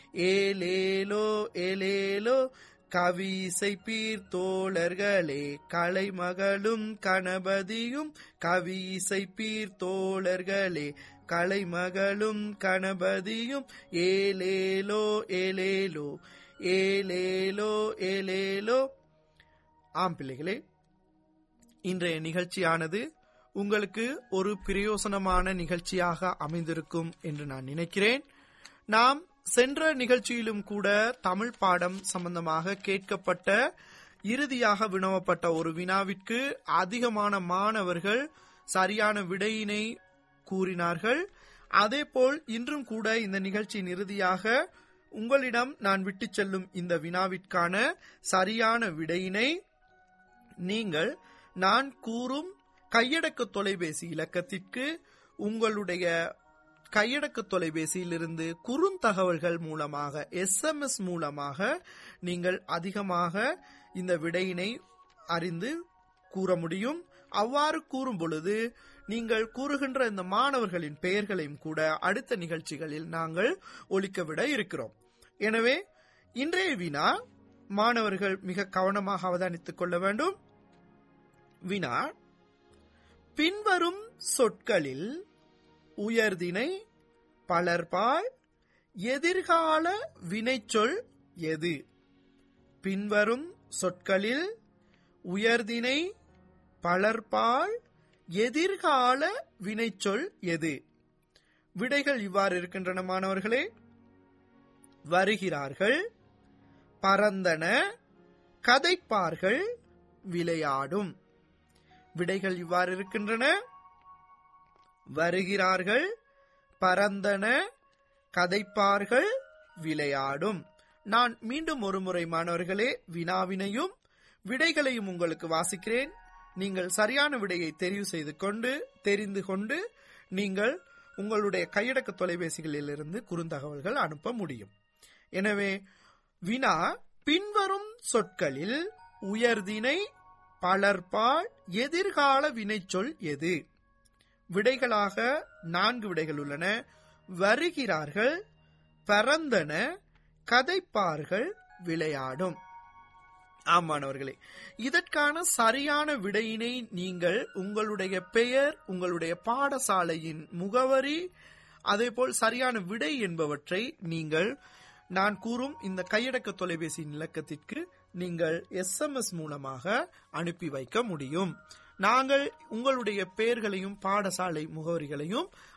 ஏலேலோ ஏலேலோ கவி இசைப்பீர் தோழர்களே கலைமகளும் கணபதியும் கவி இசைப்பீர் தோழர்களே கலைமகளும் கணபதியும் ஏலேலோ ஏலேலோ ஏலேலோ ஏலேலோ ஆம் பிள்ளைகளே இன்றைய நிகழ்ச்சியானது உங்களுக்கு ஒரு பிரயோசனமான நிகழ்ச்சியாக அமைந்திருக்கும் என்று நான் நினைக்கிறேன் நாம் சென்ற நிகழ்ச்சியிலும் கூட தமிழ் பாடம் சம்பந்தமாக கேட்கப்பட்ட இறுதியாக வினவப்பட்ட ஒரு வினாவிற்கு அதிகமான மாணவர்கள் சரியான விடையினை கூறினார்கள் அதேபோல் இன்றும் கூட இந்த நிகழ்ச்சியின் இறுதியாக உங்களிடம் நான் விட்டுச் செல்லும் இந்த வினாவிற்கான சரியான விடையினை நீங்கள் நான் கூறும் கையடக்க தொலைபேசி இலக்கத்திற்கு உங்களுடைய கையடக்க தொலைபேசியிலிருந்து குறுந்தகவல்கள் மூலமாக எஸ்எம்எஸ் மூலமாக நீங்கள் அதிகமாக இந்த விடையினை அறிந்து கூற முடியும் அவ்வாறு கூறும் பொழுது நீங்கள் கூறுகின்ற இந்த மாணவர்களின் பெயர்களையும் கூட அடுத்த நிகழ்ச்சிகளில் நாங்கள் ஒழிக்கவிட இருக்கிறோம் எனவே இன்றைய வினா மாணவர்கள் மிக கவனமாக அவதானித்துக் கொள்ள வேண்டும் வினா பின்வரும் சொற்களில் உயர்தினை பலர்பால் எதிர்கால வினைச்சொல் எது பின்வரும் சொற்களில் உயர்தினை பலர்பால் எதிர்கால வினைச்சொல் எது விடைகள் இவ்வாறு இருக்கின்றன மாணவர்களே வருகிறார்கள் பறந்தன கதைப்பார்கள் விளையாடும் விடைகள் இவ்வாறு இருக்கின்றன வருகிறார்கள் பறந்தன கதைப்பார்கள் விளையாடும் நான் மீண்டும் ஒரு முறை மாணவர்களே வினாவினையும் விடைகளையும் உங்களுக்கு வாசிக்கிறேன் நீங்கள் சரியான விடையை தெரிவு செய்து கொண்டு தெரிந்து கொண்டு நீங்கள் உங்களுடைய கையடக்க தொலைபேசிகளிலிருந்து குறுந்தகவல்கள் அனுப்ப முடியும் எனவே வினா பின்வரும் சொற்களில் உயர்தினை பலர்பால் எதிர்கால வினைச்சொல் எது விடைகளாக நான்கு விடைகள் உள்ளன வருகிறார்கள் பறந்தன கதைப்பார்கள் விளையாடும் ஆமானவர்களே இதற்கான சரியான விடையினை நீங்கள் உங்களுடைய பெயர் உங்களுடைய பாடசாலையின் முகவரி அதேபோல் சரியான விடை என்பவற்றை நீங்கள் நான் கூறும் இந்த கையடக்க தொலைபேசியின் இலக்கத்திற்கு நீங்கள் எஸ்எம்எஸ் மூலமாக அனுப்பி வைக்க முடியும் நாங்கள் உங்களுடைய பெயர்களையும் பாடசாலை முகவரிகளையும்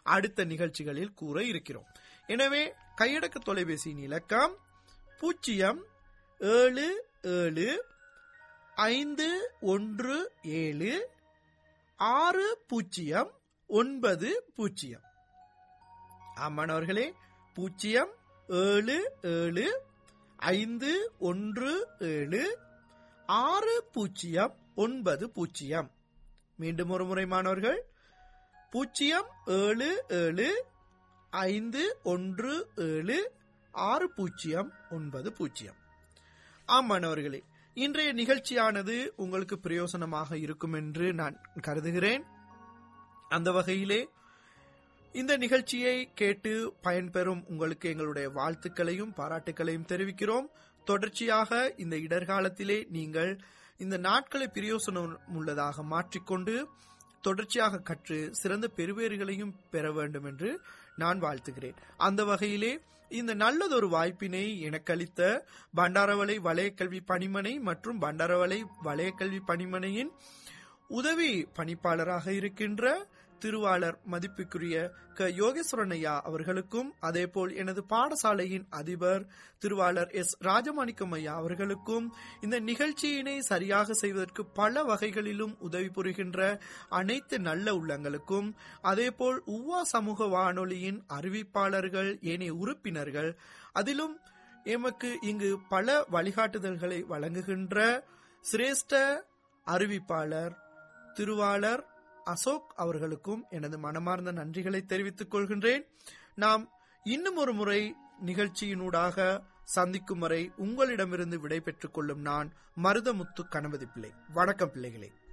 அடுத்த நிகழ்ச்சிகளில் கூற இருக்கிறோம் எனவே கையடக்க தொலைபேசியின் இலக்கம் பூஜ்ஜியம் ஏழு ஏழு ஐந்து ஒன்று ஏழு ஆறு பூஜ்ஜியம் ஒன்பது பூஜ்ஜியம் ஆமாணவர்களே பூஜ்ஜியம் ஏழு ஏழு ஐந்து ஒன்று ஏழு ஆறு பூஜ்ஜியம் ஒன்பது பூஜ்ஜியம் மீண்டும் ஒரு முறை மாணவர்கள் பூஜ்ஜியம் ஏழு ஏழு ஐந்து ஒன்று ஏழு ஆறு பூஜ்ஜியம் ஒன்பது பூஜ்ஜியம் ஆம் மாணவர்களே இன்றைய நிகழ்ச்சியானது உங்களுக்கு பிரயோசனமாக இருக்கும் என்று நான் கருதுகிறேன் அந்த வகையிலே இந்த நிகழ்ச்சியை கேட்டு பயன்பெறும் உங்களுக்கு எங்களுடைய வாழ்த்துக்களையும் பாராட்டுக்களையும் தெரிவிக்கிறோம் தொடர்ச்சியாக இந்த இடர்காலத்திலே நீங்கள் இந்த நாட்களை பிரயோசனம் உள்ளதாக மாற்றிக்கொண்டு தொடர்ச்சியாக கற்று சிறந்த பெருவேறுகளையும் பெற வேண்டும் என்று நான் வாழ்த்துகிறேன் அந்த வகையிலே இந்த நல்லதொரு வாய்ப்பினை எனக்கு அளித்த பண்டாரவளை வலயக்கல்வி பணிமனை மற்றும் பண்டாரவளை வலயக்கல்வி பணிமனையின் உதவி பணிப்பாளராக இருக்கின்ற திருவாளர் மதிப்புக்குரிய க யோகேஸ்வரன் ஐயா அவர்களுக்கும் அதேபோல் எனது பாடசாலையின் அதிபர் திருவாளர் எஸ் ராஜமாணிக்கம் ஐயா அவர்களுக்கும் இந்த நிகழ்ச்சியினை சரியாக செய்வதற்கு பல வகைகளிலும் உதவி புரிகின்ற அனைத்து நல்ல உள்ளங்களுக்கும் அதேபோல் உவா சமூக வானொலியின் அறிவிப்பாளர்கள் ஏனைய உறுப்பினர்கள் அதிலும் எமக்கு இங்கு பல வழிகாட்டுதல்களை வழங்குகின்ற சிரேஷ்ட அறிவிப்பாளர் திருவாளர் அசோக் அவர்களுக்கும் எனது மனமார்ந்த நன்றிகளை தெரிவித்துக் கொள்கின்றேன் நாம் இன்னும் ஒரு முறை நிகழ்ச்சியினூடாக சந்திக்கும் வரை உங்களிடமிருந்து விடை பெற்றுக் கொள்ளும் நான் மருதமுத்து கணபதி பிள்ளை வணக்கம் பிள்ளைகளே